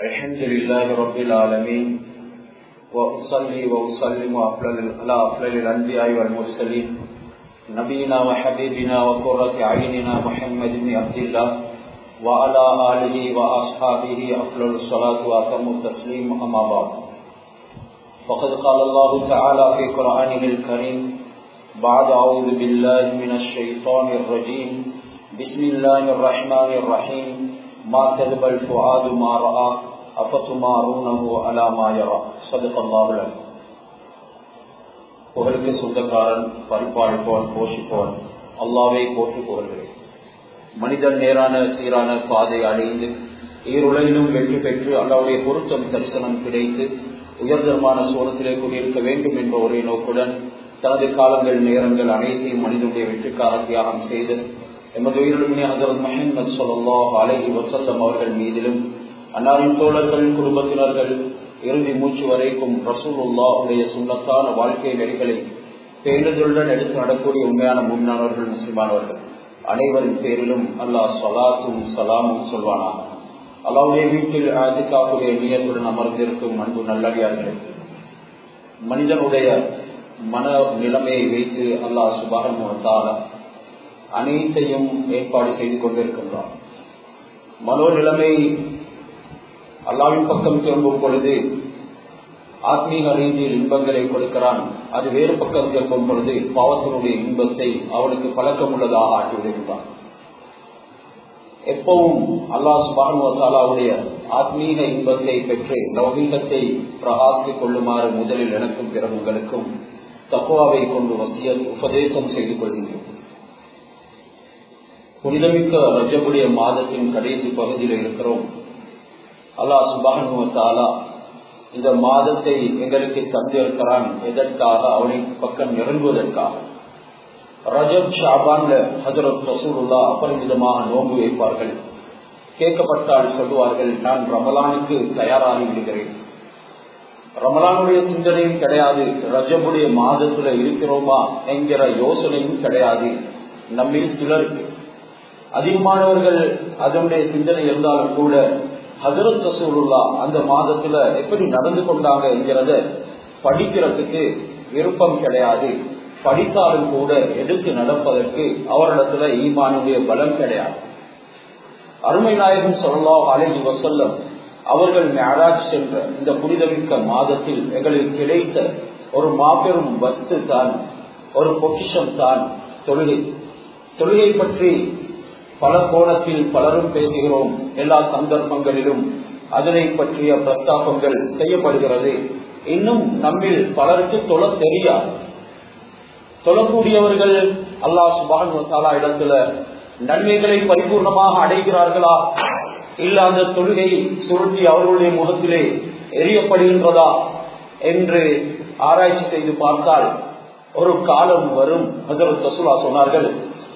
الحمد لله رب العالمين وأصلي وأسلم على أفضل الأنبياء والمرسلين نبينا وحبيبنا وقرة عيننا محمد بن عبد الله وعلى آله وأصحابه أفضل الصلاة وأتم التسليم أما بعد فقد قال الله تعالى في قرآنه الكريم بعد أعوذ بالله من الشيطان الرجيم بسم الله الرحمن الرحيم ما كذب الفؤاد ما رأى أفتمارونه على ما يرى صدق الله العظيم புகழுக்கு சொந்தக்காரன் பரிபாலிப்பவன் போஷிப்பவன் அல்லாவே போற்றி புகழ்கிறேன் மனிதன் நேரான சீரான பாதை அடைந்து ஈருலகிலும் வெற்றி பெற்று அல்லாவுடைய பொருத்தம் தரிசனம் கிடைத்து உயர்தரமான சோனத்திலே கூடியிருக்க வேண்டும் என்ற ஒரே நோக்குடன் தனது காலங்கள் நேரங்கள் அனைத்தையும் மனிதனுடைய வெற்றிக்கார தியாகம் செய்து எமது உயிரிழமினி ஹசரத் மஹமது சொல்லாஹ் அலஹி வசல்லம் அவர்கள் மீதிலும் அன்னாரின் தோழர்கள் குடும்பத்தினர்கள் இறுதி மூச்சு வரைக்கும் ரசூலுல்லா உடைய சுண்ணத்தான வாழ்க்கை நெறிகளை பேருந்துடன் எடுத்து நடக்கூடிய உண்மையான முன்னானவர்கள் முஸ்லிமானவர்கள் அனைவரின் பேரிலும் அல்லாஹ் சலாத்தும் சலாமும் சொல்வானாக அல்லாவுடைய வீட்டில் ஆதிக்காவுடைய நியத்துடன் அமர்ந்திருக்கும் அன்பு நல்லடியார்கள் மனிதனுடைய மன நிலைமையை வைத்து அல்லாஹ் சுபாகத்தால அனைத்தையும் ஏற்பாடு செய்து கொண்டிருக்கின்றான் மனோ நிலைமை அல்லாவின் பக்கம் திரும்பும் பொழுது ஆத்மீக ரீதியில் இன்பங்களை கொடுக்கிறான் அது வேறு பக்கம் திரும்பும் பொழுது பாவத்தினுடைய இன்பத்தை அவனுக்கு பழக்கம் உள்ளதாக ஆக்கி விடுகின்றான் எப்பவும் அல்லாஹ் சுபானுவத்தாலாவுடைய ஆத்மீக இன்பத்தை பெற்று லௌகீகத்தை பிரகாசித்துக் கொள்ளுமாறு முதலில் எனக்கும் பிறகு உங்களுக்கும் தக்குவாவை கொண்டு வசிய உபதேசம் செய்து கொள்கின்றோம் புனிதமிக்க ரஜபுடைய மாதத்தின் கடைசி பகுதியில் இருக்கிறோம் அல்லாஹ் சுபானுவத்தாலா இந்த மாதத்தை எங்களுக்கு தந்திருக்கிறான் எதற்காக அவனை பக்கம் இறங்குவதற்காக ரஜப் ஷாபான்ல ஹசரத் ரசூலுல்லா அபரிமிதமாக நோன்பு வைப்பார்கள் கேட்கப்பட்டால் சொல்லுவார்கள் நான் ரமலானுக்கு தயாராகி விடுகிறேன் ரமலானுடைய சிந்தனையும் கிடையாது ரஜபுடைய மாதத்துல இருக்கிறோமா என்கிற யோசனையும் கிடையாது நம்மில் சிலருக்கு அதிகமானவர்கள் அதனுடைய சிந்தனை இருந்தாலும் கூட ஹசரத் ரசூலுல்லா அந்த மாதத்துல எப்படி நடந்து கொண்டாங்க என்கிறத படிக்கிறதுக்கு விருப்பம் கிடையாது படித்தாலும் கூட எடுத்து நடப்பதற்கு அவரிடத்துல ஈமானுடைய பலம் கிடையாது அருமை நாயகம் சொல்லா அலஹி வசல்லம் அவர்கள் மேராஜ் சென்ற இந்த புனிதமிக்க மாதத்தில் எங்களுக்கு கிடைத்த ஒரு மாபெரும் வத்து தான் ஒரு பொக்கிஷம் தான் தொழுகை தொழுகை பற்றி பல கோணத்தில் பலரும் பேசுகிறோம் எல்லா சந்தர்ப்பங்களிலும் அதனை பற்றிய பிரஸ்தாபங்கள் செய்யப்படுகிறது இன்னும் நம்மில் பலருக்கு தொழ தெரியாது தொழக்கூடியவர்கள் அல்லாஹ் சுபான் இடத்துல நன்மைகளை பரிபூர்ணமாக அடைகிறார்களா இல்ல அந்த தொழுகை சுருட்டி அவர்களுடைய முகத்திலே எரியப்படுகின்றதா என்று ஆராய்ச்சி செய்து பார்த்தால் ஒரு காலம் வரும் ஹசரத் சசுலா சொன்னார்கள்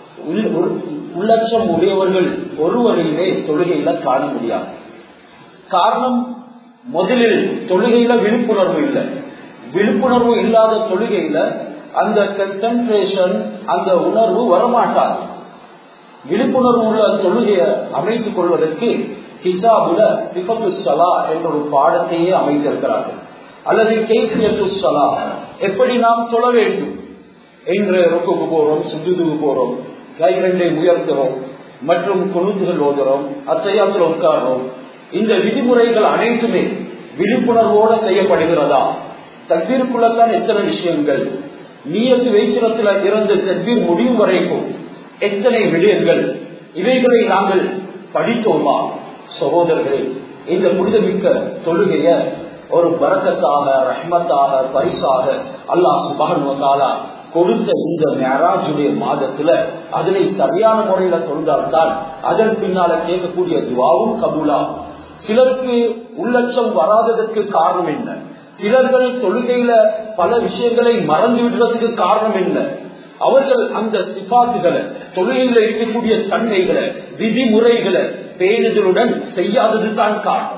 உள்ளட்சம் உடையவர்கள் ஒருவரையிலே தொழுகையில காண முடியாது காரணம் முதலில் தொழுகையில விழிப்புணர்வு இல்லை விழிப்புணர்வு இல்லாத தொழுகையில அந்த கன்சன்ட்ரேஷன் அந்த உணர்வு வரமாட்டாது விழிப்புணர்வு உள்ள தொழுகையை அமைத்துக் கொள்வதற்கு கிதாபுல சிபத்து சலா என்ற ஒரு பாடத்தையே அமைத்திருக்கிறார்கள் அல்லது கேசியத்து சலா எப்படி நாம் சொல்ல வேண்டும் என்று ரொக்குக்கு போறோம் சுஜுதுக்கு போறோம் கை ரெண்டை உயர்த்துறோம் மற்றும் குழுந்துகள் ஓதுறோம் அத்தையாத்துல உட்கார்றோம் இந்த விதிமுறைகள் அனைத்துமே விழிப்புணர்வோடு செய்யப்படுகிறதா தக்பீருக்குள்ளத்தான் எத்தனை விஷயங்கள் நீயத்து வைத்திரத்துல இருந்து தக்பீர் முடியும் வரைக்கும் எத்தனை விடயங்கள் இவைகளை நாங்கள் படித்தோமா சகோதரர்களே இந்த புனிதமிக்க தொழுகைய ஒரு பரக்கத்தாக ரஹ்மத்தாக பரிசாக அல்லாஹ் சுபானுவத்தாலா கொடுத்த இந்த மேராஜுடைய மாதத்துல அதனை சரியான முறையில தொழுதால்தான் அதன் பின்னால கேட்கக்கூடிய துவாவும் கபூலா சிலருக்கு உள்ளட்சம் வராததற்கு காரணம் என்ன சிலர்கள் தொழுகையில பல விஷயங்களை மறந்து விடுறதுக்கு காரணம் என்ன அவர்கள் அந்த சிபாத்துகளை தொழுகையில இருக்கக்கூடிய தன்மைகளை விதிமுறைகளை பேணுதலுடன் செய்யாதது தான் காரணம்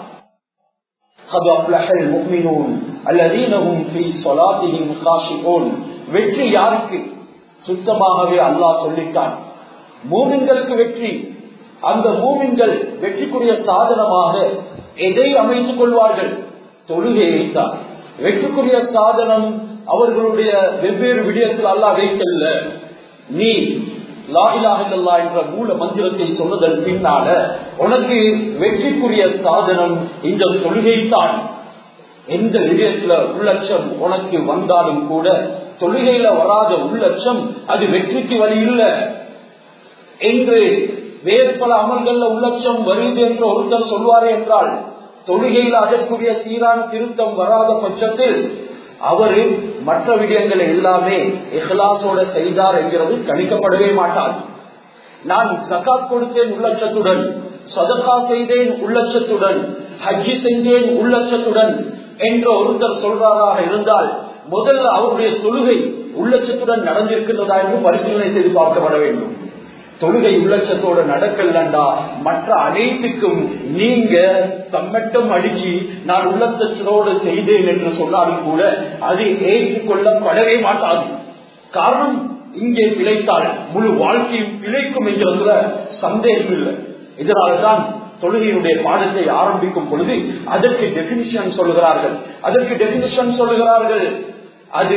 வெற்றி யாருக்கு சுத்தமாகவே அல்லாஹ் சொல்லிட்டான் மூமின்களுக்கு வெற்றி அந்த மூமின்கள் வெற்றிக்குரிய சாதனமாக எதை அமைத்துக் கொள்வார்கள் தொழுகையை தான் வெற்றிக்குரிய சாதனம் அவர்களுடைய வெவ்வேறு விடயத்தில் அல்லா வைக்கல்ல நீ லாயிலாக என்ற மூல மந்திரத்தை சொன்னதன் பின்னால உனக்கு வெற்றிக்குரிய சாதனம் இந்த தொழுகை தான் எந்த விடயத்துல உள்ளட்சம் உனக்கு வந்தாலும் கூட தொழுகையில வராத உள்ளட்சம் அது வெற்றிக்கு வழி இல்லை என்று வேறு பல அமல்கள்ல உள்ளட்சம் வருது என்று ஒருத்தர் சொல்வாரே என்றால் தொழுகையில் அதற்குரிய சீரான திருத்தம் வராத பட்சத்தில் அவரு மற்ற விடயங்களை எல்லாமே இஹ்லாசோட செய்தார் என்கிறது கணிக்கப்படவே மாட்டார் நான் சகாத் கொடுத்தேன் உள்ளட்சத்துடன் சதகா செய்தேன் உள்ளட்சத்துடன் ஹஜ்ஜி செய்தேன் உள்ளட்சத்துடன் என்ற ஒருத்தர் சொல்றாராக இருந்தால் முதல்ல அவருடைய தொழுகை உள்ளட்சத்துடன் நடந்திருக்கின்றதா என்று பரிசீலனை செய்து பார்க்கப்பட வேண்டும் தொழுகை உள்ளட்சத்தோட நடக்கலண்டா மற்ற அனைத்துக்கும் நீங்க தம்மட்டம் அடிச்சு நான் உள்ளத்தோடு செய்தேன் என்று சொன்னாலும் கூட அது ஏற்றுக்கொள்ளப்படவே மாட்டாது காரணம் இங்கே பிழைத்தால் முழு வாழ்க்கையும் பிழைக்கும் என்கிறதுல சந்தேகம் இல்லை இதனால்தான் தொழுகையினுடைய பாடத்தை ஆரம்பிக்கும் பொழுது அதற்கு டெபினிஷன் சொல்லுகிறார்கள் அதற்கு டெபினிஷன் சொல்லுகிறார்கள் அது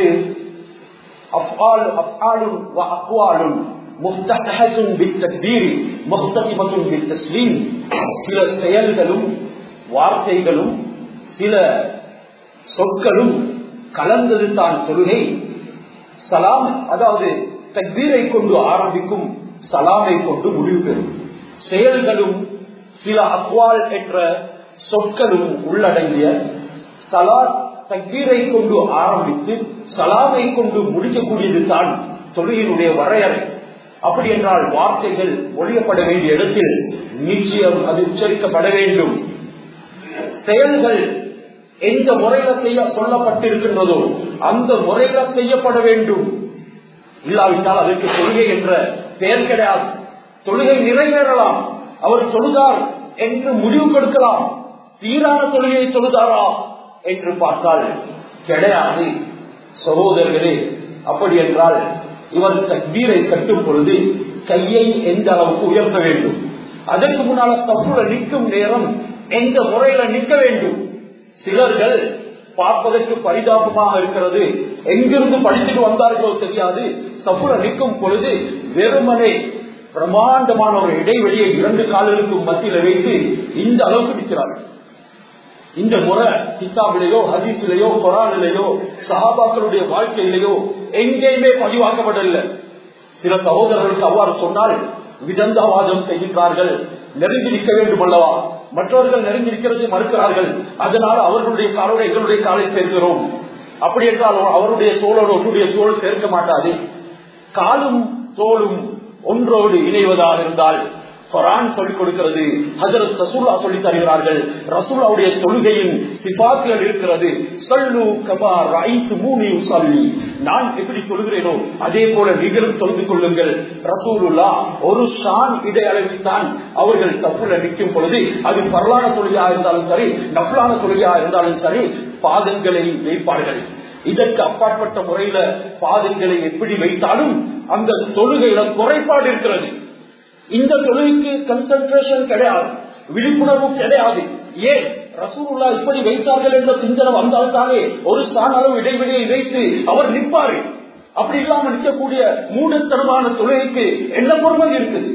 அப்பாலும் அப்பாலும் சில செயல்களும் வார்த்தைகளும் சில சொற்களும் கலந்தது தான் தொழுகை சலாம் அதாவது தக்பீரை கொண்டு ஆரம்பிக்கும் சலாமை கொண்டு முடிவு பெறும் செயல்களும் சில அக்வால் என்ற சொற்களும் உள்ளடங்கிய சலாத் தக்பீரை கொண்டு ஆரம்பித்து சலாமை கொண்டு முடிக்கக்கூடியது தான் தொழுகையினுடைய வரையறை அப்படி என்றால் வார்த்தைகள் ஒழியப்பட வேண்டிய இடத்தில் நிச்சயம் அது உச்சரிக்கப்பட வேண்டும் செயல்கள் எந்த முறையில செய்ய சொல்லப்பட்டிருக்கின்றதோ அந்த முறையில செய்யப்பட வேண்டும் இல்லாவிட்டால் அதற்கு தொழுகை என்ற பெயர் கிடையாது தொழுகை நிறைவேறலாம் அவர் தொழுதார் என்று முடிவு கொடுக்கலாம் சீரான தொழுகையை தொழுதாரா என்று பார்த்தால் கிடையாது சகோதரர்களே அப்படி என்றால் இவர் தக்பீரை கட்டும் பொழுது கையை எந்த அளவுக்கு உயர்த்த வேண்டும் அதற்கு முன்னால சப்புல நிற்கும் நேரம் எந்த முறையில நிற்க வேண்டும் சிலர்கள் பார்ப்பதற்கு பரிதாபமாக இருக்கிறது எங்கிருந்து படிச்சுட்டு வந்தார்களோ தெரியாது சப்புல நிற்கும் பொழுது வெறுமனே பிரமாண்டமான ஒரு இடைவெளியை இரண்டு கால்களுக்கு மத்தியில வைத்து இந்த அளவுக்கு நிற்கிறார்கள் இந்த முறை கித்தாபிலேயோ ஹதீஸிலேயோ குரானிலேயோ சஹாபாக்களுடைய வாழ்க்கையிலேயோ எங்கேயுமே பதிவாக்கப்படவில்லை சில சகோதரர்களுக்கு அவ்வாறு சொன்னால் விதந்தவாதம் செய்கின்றார்கள் நெருங்கி நிற்க வேண்டும் அல்லவா மற்றவர்கள் நெருங்கி நிற்கிறது மறுக்கிறார்கள் அதனால் அவர்களுடைய காலோடு எங்களுடைய காலை சேர்க்கிறோம் அப்படி என்றால் அவருடைய தோளோடு ஒன்றுடைய தோல் சேர்க்க மாட்டாது காலும் தோளும் ஒன்றோடு இணைவதாக இருந்தால் குரான் சொல்லிக் கொடுக்கிறது ஹசரத் ரசூல்லா சொல்லி தருகிறார்கள் ரசூலாவுடைய தொழுகையின் சிபாத்துகள் இருக்கிறது சொல்லு கபார் ஐந்து மூணு சொல்லி நான் எப்படி தொழுகிறேனோ அதே போல நீங்களும் தொழுது கொள்ளுங்கள் ரசூலுல்லா ஒரு ஷான் இடை அளவில்தான் அவர்கள் தப்புல நிற்கும் பொழுது அது பரலான தொழுகையா இருந்தாலும் சரி நப்லான தொழுகையா இருந்தாலும் சரி பாதங்களை வைப்பார்கள் இதற்கு அப்பாற்பட்ட முறையில பாதங்களை எப்படி வைத்தாலும் அந்த தொழுகையில குறைபாடு இருக்கிறது இந்த தொழிலுக்கு கன்சன்ட்ரேஷன் கிடையாது விழிப்புணர்வு கிடையாது ஏன் ரசூல்லா இப்படி வைத்தார்கள் என்ற சிந்தனை வந்தால்தானே ஒரு ஸ்தான் அளவு இடைவெளியை வைத்து அவர் நிற்பாரு அப்படி இல்லாம நிற்கக்கூடிய மூடத்தனமான தொழிலுக்கு என்ன பொறுமை இருக்குது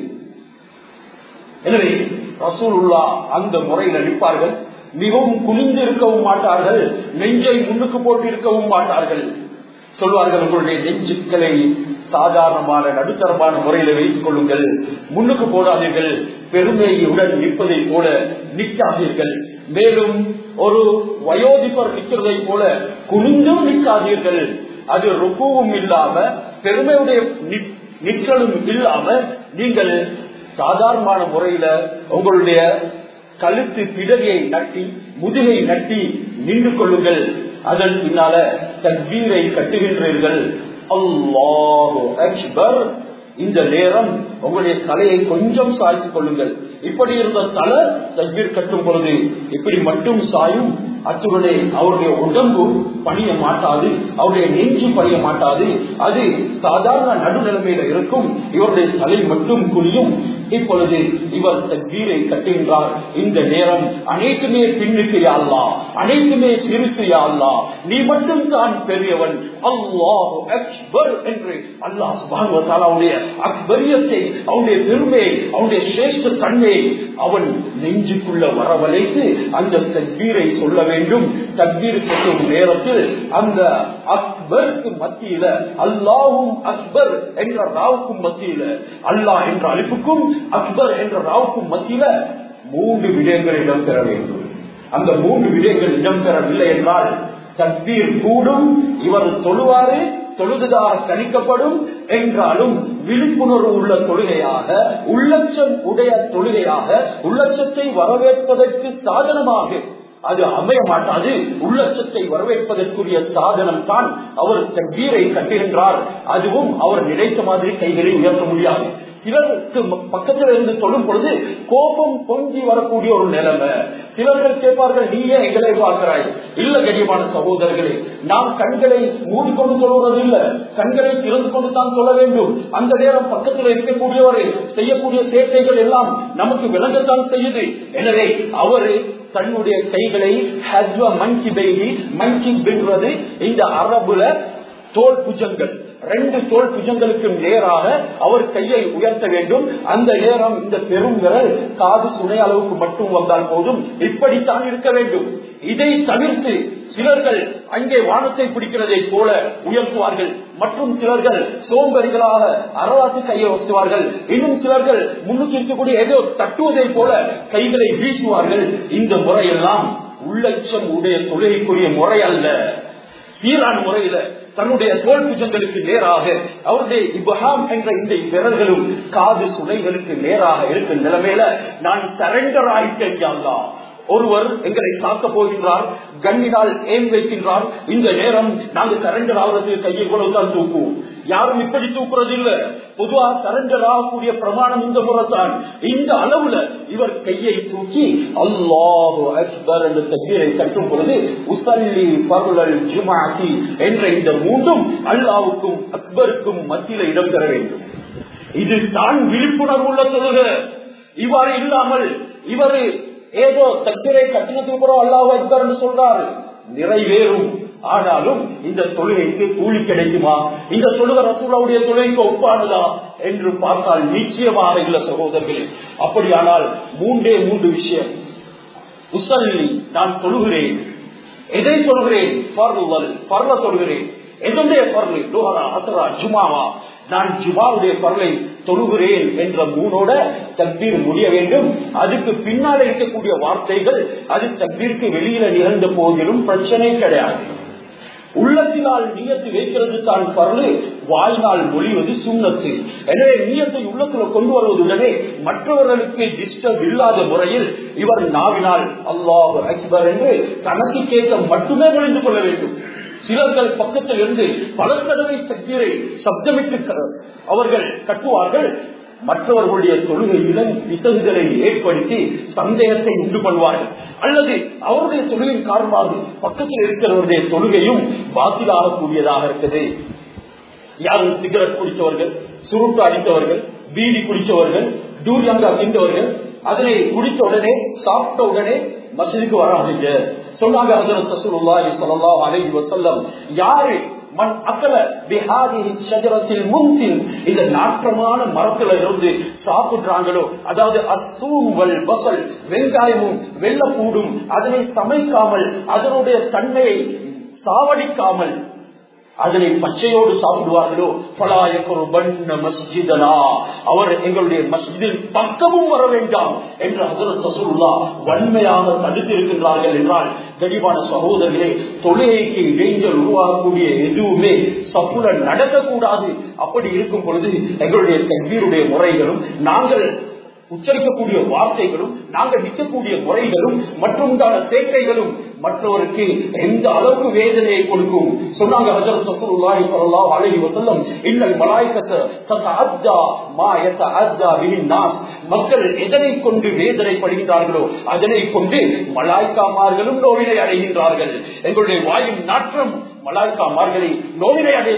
எனவே ரசூலுல்லா அந்த முறையில் நிற்பார்கள் மிகவும் குனிந்து இருக்கவும் மாட்டார்கள் நெஞ்சை முன்னுக்கு போட்டு இருக்கவும் மாட்டார்கள் சொல்வார்கள் உங்களுடைய நெஞ்சுக்களை சாதாரணமான நடுத்தரமான முறையில வைத்துக் கொள்ளுங்கள் முன்னுக்கு போடாதீர்கள் பெருமையுடன் நிற்பதை போல நிற்காதீர்கள் மேலும் ஒரு வயோதிபர் நிற்கிறதை போல குனிந்தும் நிற்காதீர்கள் அது ருக்குவும் இல்லாம பெருமையுடைய நிற்றலும் இல்லாம நீங்கள் சாதாரணமான முறையில உங்களுடைய கழுத்து பிடரியை நட்டி முதுகை நட்டி நின்று கொள்ளுங்கள் அதன் பின்னால தக்பீரை கட்டுகின்றீர்கள் அல்லாஹு அக்பர் இந்த நேரம் உங்களுடைய தலையை கொஞ்சம் சாய்த்துக் கொள்ளுங்கள் இப்படி இருந்த தலை தக்பீர் கட்டும் பொழுது இப்படி மட்டும் சாயும் அத்துடனே அவருடைய உடம்பு பணிய மாட்டாது அவருடைய நெஞ்சு பணிய மாட்டாது அது சாதாரண நடுநிலைமையில இருக்கும் இவருடைய தலை மட்டும் குனியும் இப்பொழுது இவர் தக்பீரை கட்டுகின்றார் இந்த நேரம் அனைத்துமே பின்னுக்கு யாழ்லா அனைத்துமே சிறுசு யாழ்லா நீ மட்டும் தான் பெரியவன் அல்லாஹ் அக்பர் என்று அல்லாஹ் சுபானுவத்தாலாவுடைய அக்பரியத்தை அவனுடைய பெருமையை அவனுடைய சிரேஷ்ட தன்மையை அவன் நெஞ்சுக்குள்ள வரவழைத்து அந்த தக்பீரை சொல்ல வேண்டும் தக்பீர் சொல்லும் நேரத்தில் அந்த அக்பருக்கு மத்தியில அல்லாவும் அக்பர் என்ற ராவுக்கும் மத்தியில அல்லாஹ் என்ற அழிப்புக்கும் அக்பர் என்ற ராவுக்கும் மத்தியில மூன்று விடயங்கள் இடம்பெற வேண்டும் அந்த மூன்று விடயங்கள் இடம்பெறவில்லை என்றால் தக்பீர் கூடும் இவர் தொழுவாரு தொழுதுதாக கணிக்கப்படும் என்றாலும் விழிப்புணர்வு உள்ள தொழுகையாக உள்ளச்சம் உடைய தொழுகையாக உள்ளச்சத்தை வரவேற்பதற்கு சாதனமாக அது அமைய மாட்டாது உள்ளச்சத்தை வரவேற்பதற்குரிய சாதனம் தான் அவர் தக்பீரை கட்டுகின்றார் அதுவும் அவர் நினைத்த மாதிரி கைகளை உயர்த்த முடியாது சிலருக்கு பக்கத்தில் இருந்து சொல்லும் பொழுது கோபம் பொங்கி வரக்கூடிய ஒரு நிலைமை சிலர்கள் கேட்பார்கள் நீயே எங்களை பார்க்கிறாய் இல்ல கண்ணியமான சகோதரர்களே நாம் கண்களை மூடிக்கொண்டு சொல்வது இல்ல கண்களை திறந்து கொண்டு தான் சொல்ல வேண்டும் அந்த நேரம் பக்கத்தில் இருக்கக்கூடியவரை செய்யக்கூடிய சேட்டைகள் எல்லாம் நமக்கு விளங்கத்தான் செய்யுது எனவே அவரு தன்னுடைய கைகளை ஹஸ்வ மஞ்சி பெய்தி மஞ்சி பின்றது இந்த அரபுல தோல் புஜங்கள் ரெண்டு தோல் புஜங்களுக்கு நேராக அவர் கையை உயர்த்த வேண்டும் அந்த நேரம் இந்த பெரும் விரல் காது சுனை அளவுக்கு மட்டும் வந்தால் போதும் இப்படித்தான் இருக்க வேண்டும் இதை தவிர்த்து சிலர்கள் அங்கே வானத்தை பிடிக்கிறதை போல உயர்த்துவார்கள் மற்றும் சிலர்கள் சோம்பரிகளாக அரவாசி கையை வசுவார்கள் இன்னும் சிலர்கள் முன்னுக்கு இருக்கக்கூடிய ஏதோ தட்டுவதை போல கைகளை வீசுவார்கள் இந்த முறையெல்லாம் உள்ளச்சம் உடைய தொழிலுக்குரிய முறை அல்ல சீரான முறையில தன்னுடைய தோல் புஜங்களுக்கு நேராக அவருடைய இபஹாம் என்ற இந்த விரல்களும் காது சுனைகளுக்கு நேராக இருக்கும் நிலைமையில நான் சரண்டர் ஆயிட்டேன் ஒருவர் எங்களை தாக்க போகின்றார் கண்ணினால் ஏன் வைக்கின்றார் இந்த நேரம் நாங்கள் சரண்டர் ஆகிறதுக்கு கையை கூட தான் தூக்குவோம் யாரும் இப்படி தூக்குறது இல்ல பொதுவா சரண்டர் ஆகக்கூடிய பிரமாணம் இந்த முறைத்தான் இந்த அளவுல இவர் கையை தூக்கி அல்லாஹு அக்பர் என்ற தண்ணீரை கட்டும் பொழுது உசல்லி பருளல் ஜுமாக்கி என்ற இந்த மூன்றும் அல்லாவுக்கும் அக்பருக்கும் மத்தியில இடம்பெற வேண்டும் இது தான் விழிப்புணர்வு உள்ள சொல்லுக இவ்வாறு இல்லாமல் இவர் ஏதோ தக்கிரை கட்டினத்துக்கு கூட அல்லாஹ் அக்பர் சொல்றாரு நிறைவேறும் ஆனாலும் இந்த தொழுகைக்கு கூலி கிடைக்குமா இந்த தொழுகை ரசூலாவுடைய தொழுகைக்கு ஒப்பானதா என்று பார்த்தால் நிச்சயமாக இல்ல சகோதரர்களே அப்படியானால் மூன்றே மூன்று விஷயம் உசல்லி நான் தொழுகிறேன் எதை சொல்கிறேன் பர்வல் பர்வ சொல்கிறேன் எதனுடைய பர்வு லோகரா அசரா ஜுமாவா நான் ஜுமாவுடைய பரலை தொழுகிறேன் என்ற மூனோட தக்பீர் முடிய வேண்டும் அதுக்கு பின்னால் இருக்கக்கூடிய வார்த்தைகள் அது தக்பீருக்கு வெளியில நிகழ்ந்த போதிலும் பிரச்சனை கிடையாது உள்ளத்தினால் நீயத்து வைக்கிறது தான் பரலு வாயினால் மொழிவது சுண்ணத்து எனவே நீயத்தை உள்ளத்துல கொண்டு வருவதுடனே மற்றவர்களுக்கு டிஸ்டர்ப் இல்லாத முறையில் இவர் நாவினால் அல்லாஹ் அக்பர் என்று தனக்கு கேட்க மட்டுமே மொழிந்து கொள்ள வேண்டும் சிலர்கள் பக்கத்தில் இருந்து பல தடவை தக்பீரை சப்தமிட்டு அவர்கள் கட்டுவார்கள் மற்றவர்களுடைய தொழுகையில விசகுகளை ஏற்படுத்தி சந்தேகத்தை உண்டு பண்ணுவார்கள் அல்லது அவருடைய தொழுகையின் காரணமாக பக்கத்தில் இருக்கிறவருடைய தொழுகையும் பாத்திலாகக்கூடியதாக இருக்குது யாரும் சிகரெட் குடித்தவர்கள் சுருட்டு அடித்தவர்கள் பீடி குடித்தவர்கள் டூரியாங்க அடித்தவர்கள் அதனை குடித்த உடனே சாப்பிட்ட உடனே மசிதுக்கு வராதீங்க சொன்னாங்க ஹசரத் ரசூலுல்லாஹி ஸல்லல்லாஹு அலைஹி வஸல்லம் யாரு மண் அக்கல பிஹாதிஹி ஷஜரத்தில் முன்சின் இந்த நாற்றமான மரத்துல இருந்து சாப்பிடுறாங்களோ அதாவது அசூம் வல் பசல் வெங்காயமும் வெள்ளப்பூடும் அதனை சமைக்காமல் அதனுடைய தன்மையை சாவடிக்காமல் அதனை பச்சையோடு சாப்பிடுவார்களோ பலாயக்கொரு பண்ண மஸ்ஜிதனா அவர் எங்களுடைய மஸ்ஜிதில் பக்கமும் வர வேண்டாம் என்று ஹசரத் சசூல்லா வன்மையாக தடுத்திருக்கின்றார்கள் என்றால் தெளிவான சகோதரர்களே தொழுகைக்கு இடைஞ்சல் உருவாகக்கூடிய எதுவுமே சப்புல நடக்கக்கூடாது அப்படி இருக்கும் பொழுது எங்களுடைய கல்வியுடைய முறைகளும் நாங்கள் உச்சரிக்கக்கூடிய வார்த்தைகளும் நாங்கள் நிற்கக்கூடிய முறைகளும் மற்றும் சேர்க்கைகளும் மற்றவருக்கு எந்த அளவுக்கு வேதனையை கொடுக்கும் சொன்னாங்க ஹஜரத் ரசூலுல்லாஹி ஸல்லல்லாஹு அலைஹி வஸல்லம் இன்னல் மலாயிகத ததஅத்தா மா யதஅத்தா பிஹின் நாஸ் மக்கள் எதனை கொண்டு வேதனைப்படுகிறார்களோ அதனை கொண்டு மலாய்க்காமார்களும் நோவினை அடைகின்றார்கள் எங்களுடைய வாயின் நாற்றம் மலாய்க்காமார்களை நோவினை அடைய செய்யும்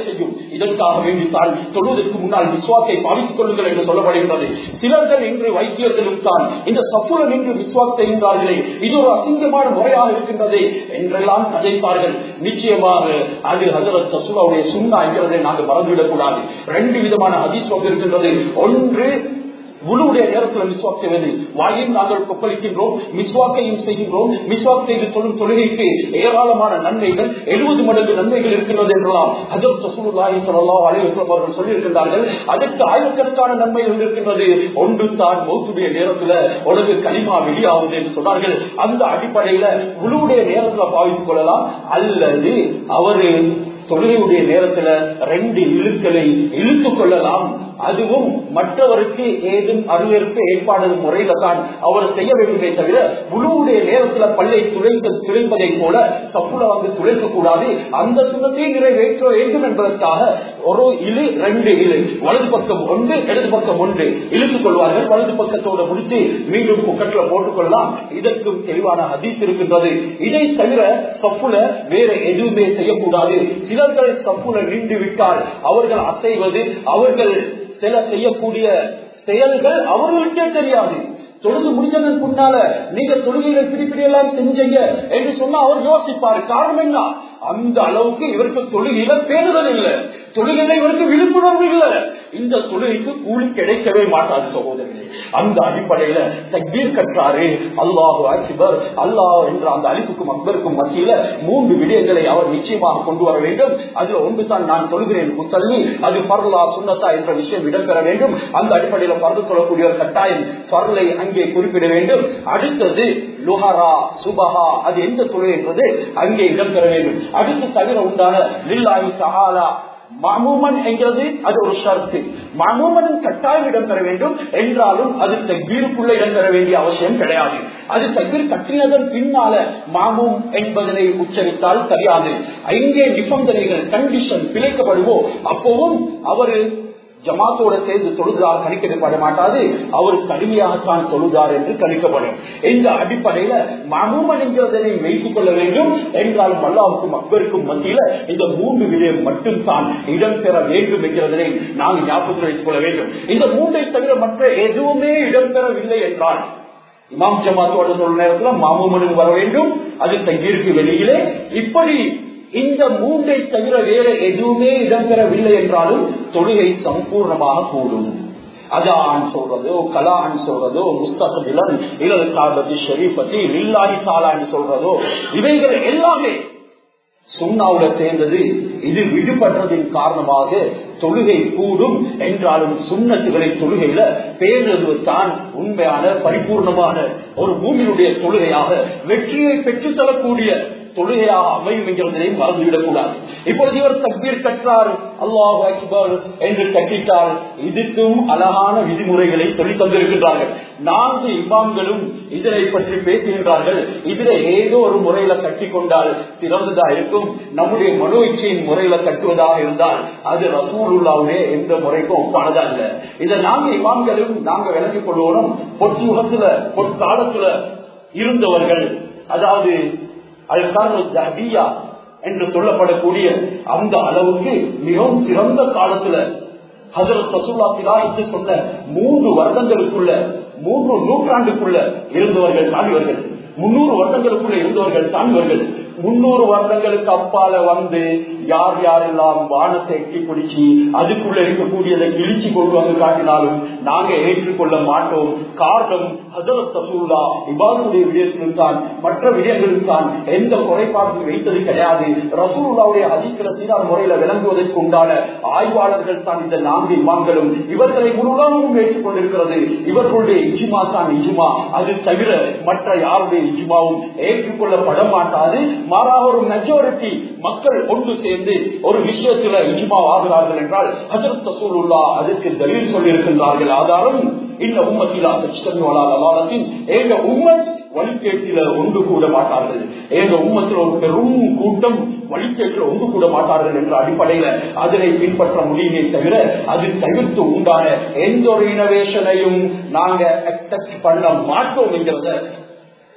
இதற்காக வேண்டித்தான் தொழுவதற்கு முன்னால் விஸ்வாக்கை பாவித்துக் கொள்ளுங்கள் என்று சொல்லப்படுகின்றது சிலர்கள் இன்று வைத்தியர்களும் தான் இந்த சப்புல நின்று விஸ்வாக் செய்கின்றார்களே இது ஒரு அசிங்கமான முறையாக இருக்கின்றது என்றெல்லாம் கதைப்பார்கள் நிச்சயமாக அது ஹசரத் சசுலாவுடைய சுண்ணா என்கிறதை நாங்கள் மறந்துவிடக் கூடாது ரெண்டு விதமான ஹதீஸ் இருக்கின்றது ஒன்று உழுவுடைய நேரத்தில் மிஸ்வாக் செய்வது வாயில் நாங்கள் கொப்பளிக்கின்றோம் மிஸ்வாக்கையும் செய்கின்றோம் மிஸ்வாக் செய்து தொழும் தொழுகைக்கு ஏராளமான நன்மைகள் எழுபது மடங்கு நன்மைகள் இருக்கின்றது என்றெல்லாம் ஹஜரத் ரசூலுல்லாஹி ஸல்லல்லாஹு அலைஹி வஸல்லம் அவர்கள் சொல்லியிருக்கின்றார்கள் அதற்கு ஆயிரக்கணக்கான நன்மைகள் இருக்கின்றது ஒன்று தான் மௌத்துடைய நேரத்துல உனக்கு களிமா வெளியாகுது என்று சொன்னார்கள் அந்த அடிப்படையில உழுவுடைய நேரத்தில் பாவித்துக் கொள்ளலாம் அல்லது அவரு தொழுகையுடைய நேரத்துல ரெண்டு இழுக்களை இழுத்துக் கொள்ளலாம் அதுவும் மற்றவருக்கு ஏதும் அறிவிற்கு ஏற்பாடு முறையில தான் அவர் செய்ய வேண்டுமே தவிர முழுவுடைய நேரத்துல பல்லை துளைக்க துளைப்பதை போல சப்புல வந்து துளைக்க கூடாது அந்த சுண்ணத்தை நிறைவேற்ற வேண்டும் என்பதற்காக ஒரு இழு ரெண்டு இழு வலது பக்கம் ஒன்று இடது பக்கம் ஒன்று இழுத்துக் கொள்வார்கள் வலது பக்கத்தோடு முடித்து மீண்டும் புக்கட்டில் போட்டுக் கொள்ளலாம் இதற்கும் தெளிவான ஹதீஸ் இருக்கின்றது இதை தவிர சப்புல வேற எதுவுமே செய்யக்கூடாது சிலர்கள் சப்புல நின்று விட்டால் அவர்கள் அசைவது அவர்கள் சில செய்யக்கூடிய செயல்கள் அவர்களுக்கே தெரியாது தொழுது முடிஞ்சதன் முன்னால நீங்க தொழுகையில பிடிப்பிடி எல்லாம் செஞ்சீங்க என்று சொன்னா அவர் யோசிப்பாரு காரணம் என்ன அந்த அளவுக்கு இவருக்கு தொழுகையில பேணுதல் இல்லை தொழுகையில இவருக்கு விழிப்புணர்வு இல்லை இந்த தொழுகைக்கு கூலி கிடைக்கவே மாட்டாது சகோதரர்களே அந்த அடிப்படையில தக்பீர் கற்றாரு அல்லாஹு அக்பர் அல்லாஹ் என்ற அந்த அழிப்புக்கும் அக்பருக்கும் மத்தியில மூன்று விடயங்களை அவர் நிச்சயமாக கொண்டு வர வேண்டும் அதுல ஒன்று தான் நான் சொல்கிறேன் முசல்லி அது பர்லா சுண்ணத்தா என்ற விஷயம் இடம்பெற வேண்டும் அந்த அடிப்படையில பறந்து கொள்ளக்கூடிய ஒரு கட்டாயம் பர்லை அங்கே குறிப்பிட வேண்டும் அடுத்தது லுஹரா சுபஹா அது எந்த தொழில் என்பது அங்கே இடம்பெற வேண்டும் அடுத்து தவிர உண்டான லில்லாஹி தஆலா மாமூமன் என்கிறது அது ஒரு ஷர்த்து மாமூமனும் கட்டாயம் இடம்பெற வேண்டும் என்றாலும் அது தக்பீருக்குள்ள இடம்பெற வேண்டிய அவசியம் கிடையாது அது தக்பீர் கட்டினதன் பின்னால மாமூம் என்பதனை உச்சரித்தால் சரியாது எங்கே நிபந்தனைகள் கண்டிஷன் பிழைக்கப்படுவோ அப்பவும் அவரு ஜமாத்தோட சேர்ந்து தொழுதார் கணிக்கப்பட மாட்டாது அவர் கடுமையாகத்தான் தொழுதார் என்று கணிக்கப்படும் இந்த அடிப்படையில மகுமன் என்கிறதனை வைத்துக் கொள்ள வேண்டும் என்றாலும் அல்லாவுக்கும் அக்பருக்கும் மத்தியில இந்த மூன்று விடயம் மட்டும் தான் இடம்பெற வேண்டும் என்கிறதனை நாங்கள் ஞாபகத்தில் வைத்துக் கொள்ள வேண்டும் இந்த மூன்றை தவிர மற்ற எதுவுமே இடம்பெறவில்லை என்றால் இமாம் ஜமாத்தோட சொல்ற நேரத்தில் மாமுமனும் வர வேண்டும் அது தங்கியிருக்கு வெளியிலே இப்படி இந்த மூன்றை தவிர வேற எதுவுமே இடம்பெறவில்லை என்றாலும் தொழுகை சம்பூர்ணமாக கூடும் அதான் சொல்றதோ கலான் சொல்றதோ முஸ்தகபிலன் இலல் காபதி ஷரீபதி லில்லாஹி தாலான்னு சொல்றதோ இவைகள் எல்லாமே சுண்ணாவுல சேர்ந்தது இது விடுபடுறதின் காரணமாக தொழுகை கூடும் என்றாலும் சுண்ணத்துகளை தொழுகையில பேருவது தான் உண்மையான பரிபூர்ணமான ஒரு பூமியினுடைய தொழுகையாக வெற்றியை பெற்றுத் தரக்கூடிய தொழுகையாக அமையும் என்கிறதையும் மறந்துவிடக் கூடாது இப்பொழுது இவர் தக்பீர் கற்றார் அல்லாஹ் அக்பர் என்று கட்டிட்டால் இதுக்கும் அழகான விதிமுறைகளை சொல்லி தந்திருக்கின்றார்கள் நான்கு இமாம்களும் இதனை பற்றி பேசுகின்றார்கள் இதில் ஏதோ ஒரு முறையில கட்டி கொண்டால் சிறந்ததா இருக்கும் நம்முடைய மனோ இச்சையின் முறையில கட்டுவதாக இருந்தால் அது ரசூலுல்லாவுடைய எந்த முறைக்கும் ஒப்பானதா இல்லை இதை நாங்க இமாம்களும் நாங்க விளங்கிக் கொள்வோம் பொற்முகத்துல பொற்காலத்துல இருந்தவர்கள் அதாவது அல்காரா என்று சொல்லப்படக்கூடிய அந்த அளவுக்கு மிகவும் சிறந்த காலத்துல ஹசரத் சசுல்லா பிலாயித்து சொன்ன மூன்று வருடங்களுக்குள்ள மூன்று நூற்றாண்டுக்குள்ள இருந்தவர்கள் தாண்டிவர்கள் முன்னூறு வருடங்களுக்குள்ள இருந்தவர்கள் தாண்டிவர்கள் முன்னூறு வருடங்களுக்கு அப்பால வந்து யார் யாரெல்லாம் வானத்தை எட்டி பிடிச்சி அதுக்குள்ள இருக்கக்கூடியதை கிழிச்சு கொண்டு வந்து காட்டினாலும் நாங்க ஏற்றுக்கொள்ள மாட்டோம் காரணம் ஹசரத் ரசூல்லா இபாதுடைய விடயத்திலும் தான் மற்ற விடயங்களிலும் தான் எந்த குறைபாடும் வைத்தது கிடையாது ரசூல்லாவுடைய அதிகர சீரான முறையில விளங்குவதற்கு உண்டான ஆய்வாளர்கள் தான் இந்த நான்கு இமாம்களும் இவர்களை முழுவதும் ஏற்றுக்கொண்டிருக்கிறது இவர்களுடைய இஜுமா தான் இஜுமா அது தவிர மற்ற யாருடைய இஜுமாவும் ஏற்றுக்கொள்ளப்பட மாட்டாது மாறாக ஒரு மெஜாரிட்டி மக்கள் ஒன்று சேர்ந்து ஒரு விஷயத்துல இஜுமா ஆகிறார்கள் என்றால் ஹசரத் ரசூலுல்லா அதற்கு தலில் சொல்லியிருக்கின்றார்கள் ஆதாரம் இந்த உம்மத்திலா கஷ்டத்தின் எங்க உம்மத் வழிகேட்டில ஒன்று கூட மாட்டார்கள் எங்க உம்மத்தில் ஒரு பெரும் கூட்டம் வழிகேட்டில் ஒன்று கூட மாட்டார்கள் என்ற அடிப்படையில அதனை பின்பற்ற முடியுமே தவிர அது தவிர்த்து உண்டான எந்த ஒரு இனோவேஷனையும் நாங்க அக்செப்ட் பண்ண மாட்டோம் என்கிறத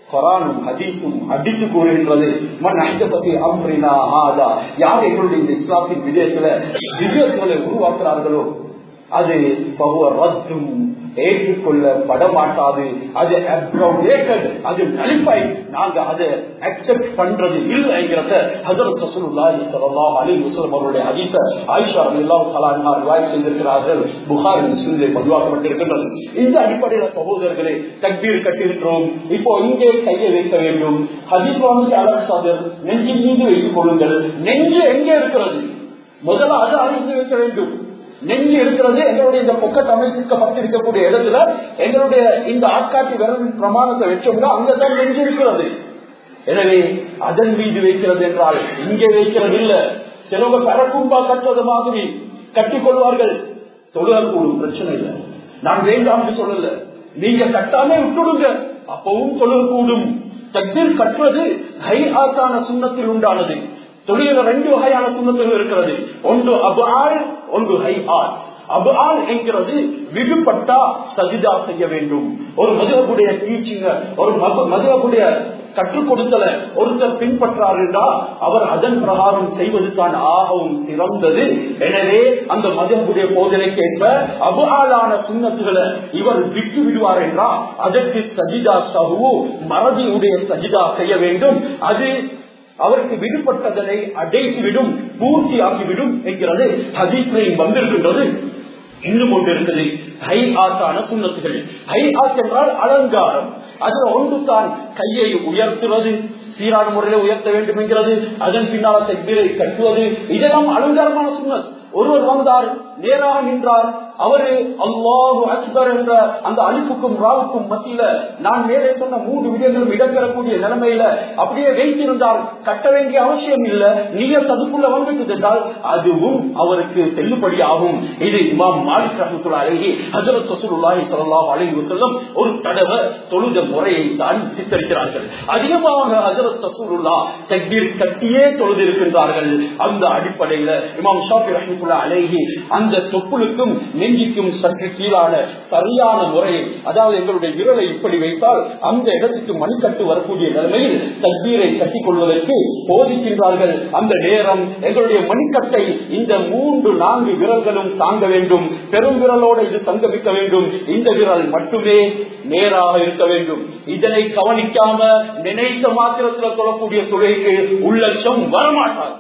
குரானும் ஹதீஸும் அடித்து கூறுகின்றது மண் அஹ்தசபி அம்ரினா ஹாதா யார் எங்களுடைய இந்த இஸ்லாத்தின் விஜயத்துல விஜயங்களை உருவாக்குறார்களோ அது பகுவ ரத்தும் ஏற்றுக்கொள்ளப்பட மாட்டாது அது abrogated, அது நலிஃபை நாங்க அதை அக்செப்ட் பண்றது இல்லைங்கிறத ஹஜரத் ரசூலுல்லாஹி ஸல்லல்லாஹு அலைஹி வஸல்லம் அவருடைய ஹதீஸ ஆயிஷா ரலியல்லாஹு தஆலா அன்ஹா ரிவாயத் செய்திருக்கிறார்கள் புகாரி முஸ்லிமிலே பதிவாக்கப்பட்டிருக்கின்றது இந்த அடிப்படையில சகோதரர்களே தக்பீர் கட்டிருக்கிறோம் இப்போ இங்கே கையை வைக்க வேண்டும் ஹதீஸ் வந்து அலசாதர் நெஞ்சின் மீது வைத்துக் கொள்ளுங்கள் நெஞ்சு எங்கே இருக்கிறது முதல்ல அது அறிந்து வைக்க வேண்டும் நெஞ்சு இருக்கிறது எங்களுடைய இந்த பொக்கட் அமைக்கப்பட்டிருக்கக்கூடிய இடத்துல எங்களுடைய இந்த ஆட்காட்டி விரல் பிரமாணத்தை வச்சோம்னா அங்கதான் நெஞ்சு இருக்கிறது எனவே அதன் மீது வைக்கிறது என்றால் இங்கே வைக்கிறது இல்ல சிலவங்க பரக்கும்பா கட்டுவது மாதிரி கட்டிக்கொள்வார்கள் தொழில் கூடும் பிரச்சனை இல்லை நான் வேண்டாம் சொல்லல நீங்க கட்டாமே விட்டுடுங்க அப்பவும் தொழில் கூடும் தக்பீர் கட்டுவது ஹை ஆத்தான சுண்ணத்தில் உண்டானது தொழில ரெண்டு வகையான சுண்ணத்துகள் இருக்கிறது ஒன்று அபு ஆள் ஒன்று ஹை ஆள் அபு ஆள் என்கிறது விடுபட்டா சஜிதா செய்ய வேண்டும் ஒரு மதுவகுடைய டீச்சிங்க ஒரு மதுவகுடைய கற்றுக் கொடுத்தல ஒருத்தர் பின்பற்றார் என்றால் அவர் அதன் பிரகாரம் செய்வது தான் ஆகவும் சிறந்தது எனவே அந்த மதகுடைய போதனைக்கேற்ப அபு ஆளான சுண்ணத்துகளை இவர் விட்டு விடுவார் என்றால் அதற்கு சஜிதா சகு மறதியுடைய சஜிதா செய்ய வேண்டும் அது அவருக்கு விடுபட்டதனை அடைத்துவிடும் பூர்த்தி ஆகிவிடும் என்கிறது ஹதீஸ்லையும் வந்திருக்கின்றது இன்னும் ஒன்று இருக்குது ஹை ஆத்தான சுண்ணத்துகள் ஹை ஆத் என்றால் அலங்காரம் அதுல ஒன்று தான் கையை உயர்த்துவது சீரான முறையில உயர்த்த வேண்டும் என்கிறது அதன் பின்னால் தக்பீரை கட்டுவது இதெல்லாம் அலங்காரமான சுண்ணத் ஒருவர் வந்தார் நேராக நின்றார் அவரு அல்லாஹு அக்பர் என்ற அந்த அழிப்புக்கும் ராவுக்கும் மத்தியில நான் மேலே சொன்ன மூன்று விடங்களும் இடம்பெறக்கூடிய நிலைமையில அப்படியே வைத்திருந்தால் கட்ட வேண்டிய அவசியம் இல்லை நீங்க அதுக்குள்ள வந்துட்டு என்றால் அதுவும் அவருக்கு செல்லுபடி ஆகும் இது இமாம் மாலிக் ரஹமத்துல்லா அழகி ஹசரத் சசூலுல்லாஹி ஸல்லல்லாஹு அலைஹி வஸல்லம் ஒரு தடவை தொழுத முறையை தான் சித்தரிக்கிறார்கள் அதிகமாக ஹசரத் சசூலுல்லா தக்பீர் கட்டியே தொழுது இருக்கின்றார்கள் அந்த அடிப்படையில இமாம் ஷாஃபி ரஹமத்துல்லா அலைஹி அந்த தொப்புளுக்கும் நெஞ்சிக்கும் சற்று கீழான சரியான முறையை அதாவது எங்களுடைய விரலை இப்படி வைத்தால் அந்த இடத்துக்கு மணிக்கட்டு வரக்கூடிய நிலைமையில் தக்பீரை கட்டிக் கொள்வதற்கு போதிக்கின்றார்கள் அந்த நேரம் எங்களுடைய மணிக்கட்டை இந்த மூன்று நான்கு விரல்களும் தாங்க வேண்டும் பெரும் விரலோடு இது தங்கமிக்க வேண்டும் இந்த விரல் மட்டுமே நேராக இருக்க வேண்டும் இதனை கவனிக்காம நினைத்த மாத்திரத்தில் சொல்லக்கூடிய துறைக்கு உள்ளட்சம் வரமாட்டார்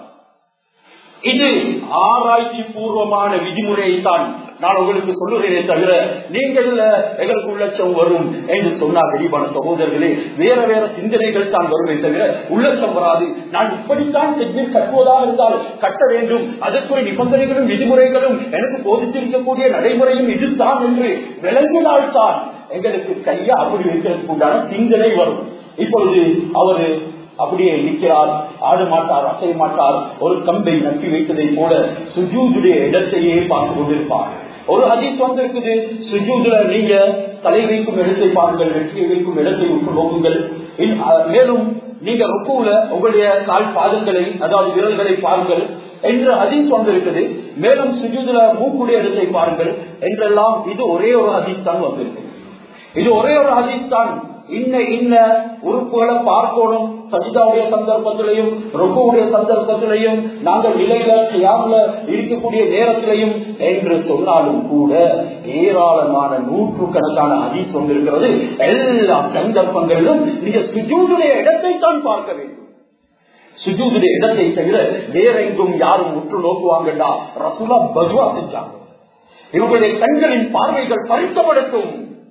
இது ஆராய்ச்சி பூர்வமான விதிமுறையை தான் நான் உங்களுக்கு சொல்லுகிறேனே தவிர நீங்கள் எங்களுக்கு உள்ளட்சம் வரும் என்று சொன்னார் வெளிப்பான சகோதரர்களே வேற வேற சிந்தனைகள் தான் வருமே தவிர உள்ளட்சம் வராது நான் இப்படித்தான் தெஜ்மீர் கட்டுவதாக இருந்தால் கட்ட வேண்டும் அதற்குரிய நிபந்தனைகளும் விதிமுறைகளும் எனக்கு போதித்திருக்கக்கூடிய நடைமுறையும் இதுதான் என்று விளங்கினால்தான் எங்களுக்கு கையா அப்படி வைக்கிறதுக்கு உண்டான சிந்தனை வரும் இப்பொழுது அவரு அப்படியே நிற்கிறார் ஆட மாட்டார் அசைய மாட்டார் ஒரு கம்பை நப்பி வைத்ததை போல சுஜூதுடைய இடத்தையே பார்த்து கொண்டிருப்பார் ஒரு ஹதீஸ் வந்திருக்குது சுஜூதுல நீங்க தலை வைக்கும் இடத்தை பாருங்கள் வெற்றியை வைக்கும் இடத்தை உற்று நோக்குங்கள் மேலும் நீங்க ருக்குல உங்களுடைய கால் பாதங்களை அதாவது விரல்களை பாருங்கள் என்று ஹதீஸ் வந்திருக்குது மேலும் சுஜூதுல மூக்குடைய இடத்தை பாருங்கள் என்றெல்லாம் இது ஒரே ஒரு ஹதீஸ் தான் வந்திருக்கு இது ஒரே ஒரு ஹதீஸ் தான் இன்ன இன்ன உறுப்புகளை பார்க்கணும் சஜிதாவுடைய சந்தர்ப்பத்திலையும் ரொக்குடைய சந்தர்ப்பத்திலையும் நாங்கள் நிலையில யாருல இருக்கக்கூடிய நேரத்திலையும் என்று சொன்னாலும் கூட ஏராளமான நூற்று கணக்கான ஹதீஸ் வந்திருக்கிறது எல்லா சந்தர்ப்பங்களிலும் நீங்க சுஜூதுடைய இடத்தை தான் பார்க்க வேண்டும் சுஜூதுடைய இடத்தை தவிர வேற எங்கும் யாரும் உற்று நோக்குவாங்கடா ரசுலா பஜ்வா செஞ்சாங்க இவங்களுடைய கண்களின் பார்வைகள் பறிக்கப்படட்டும்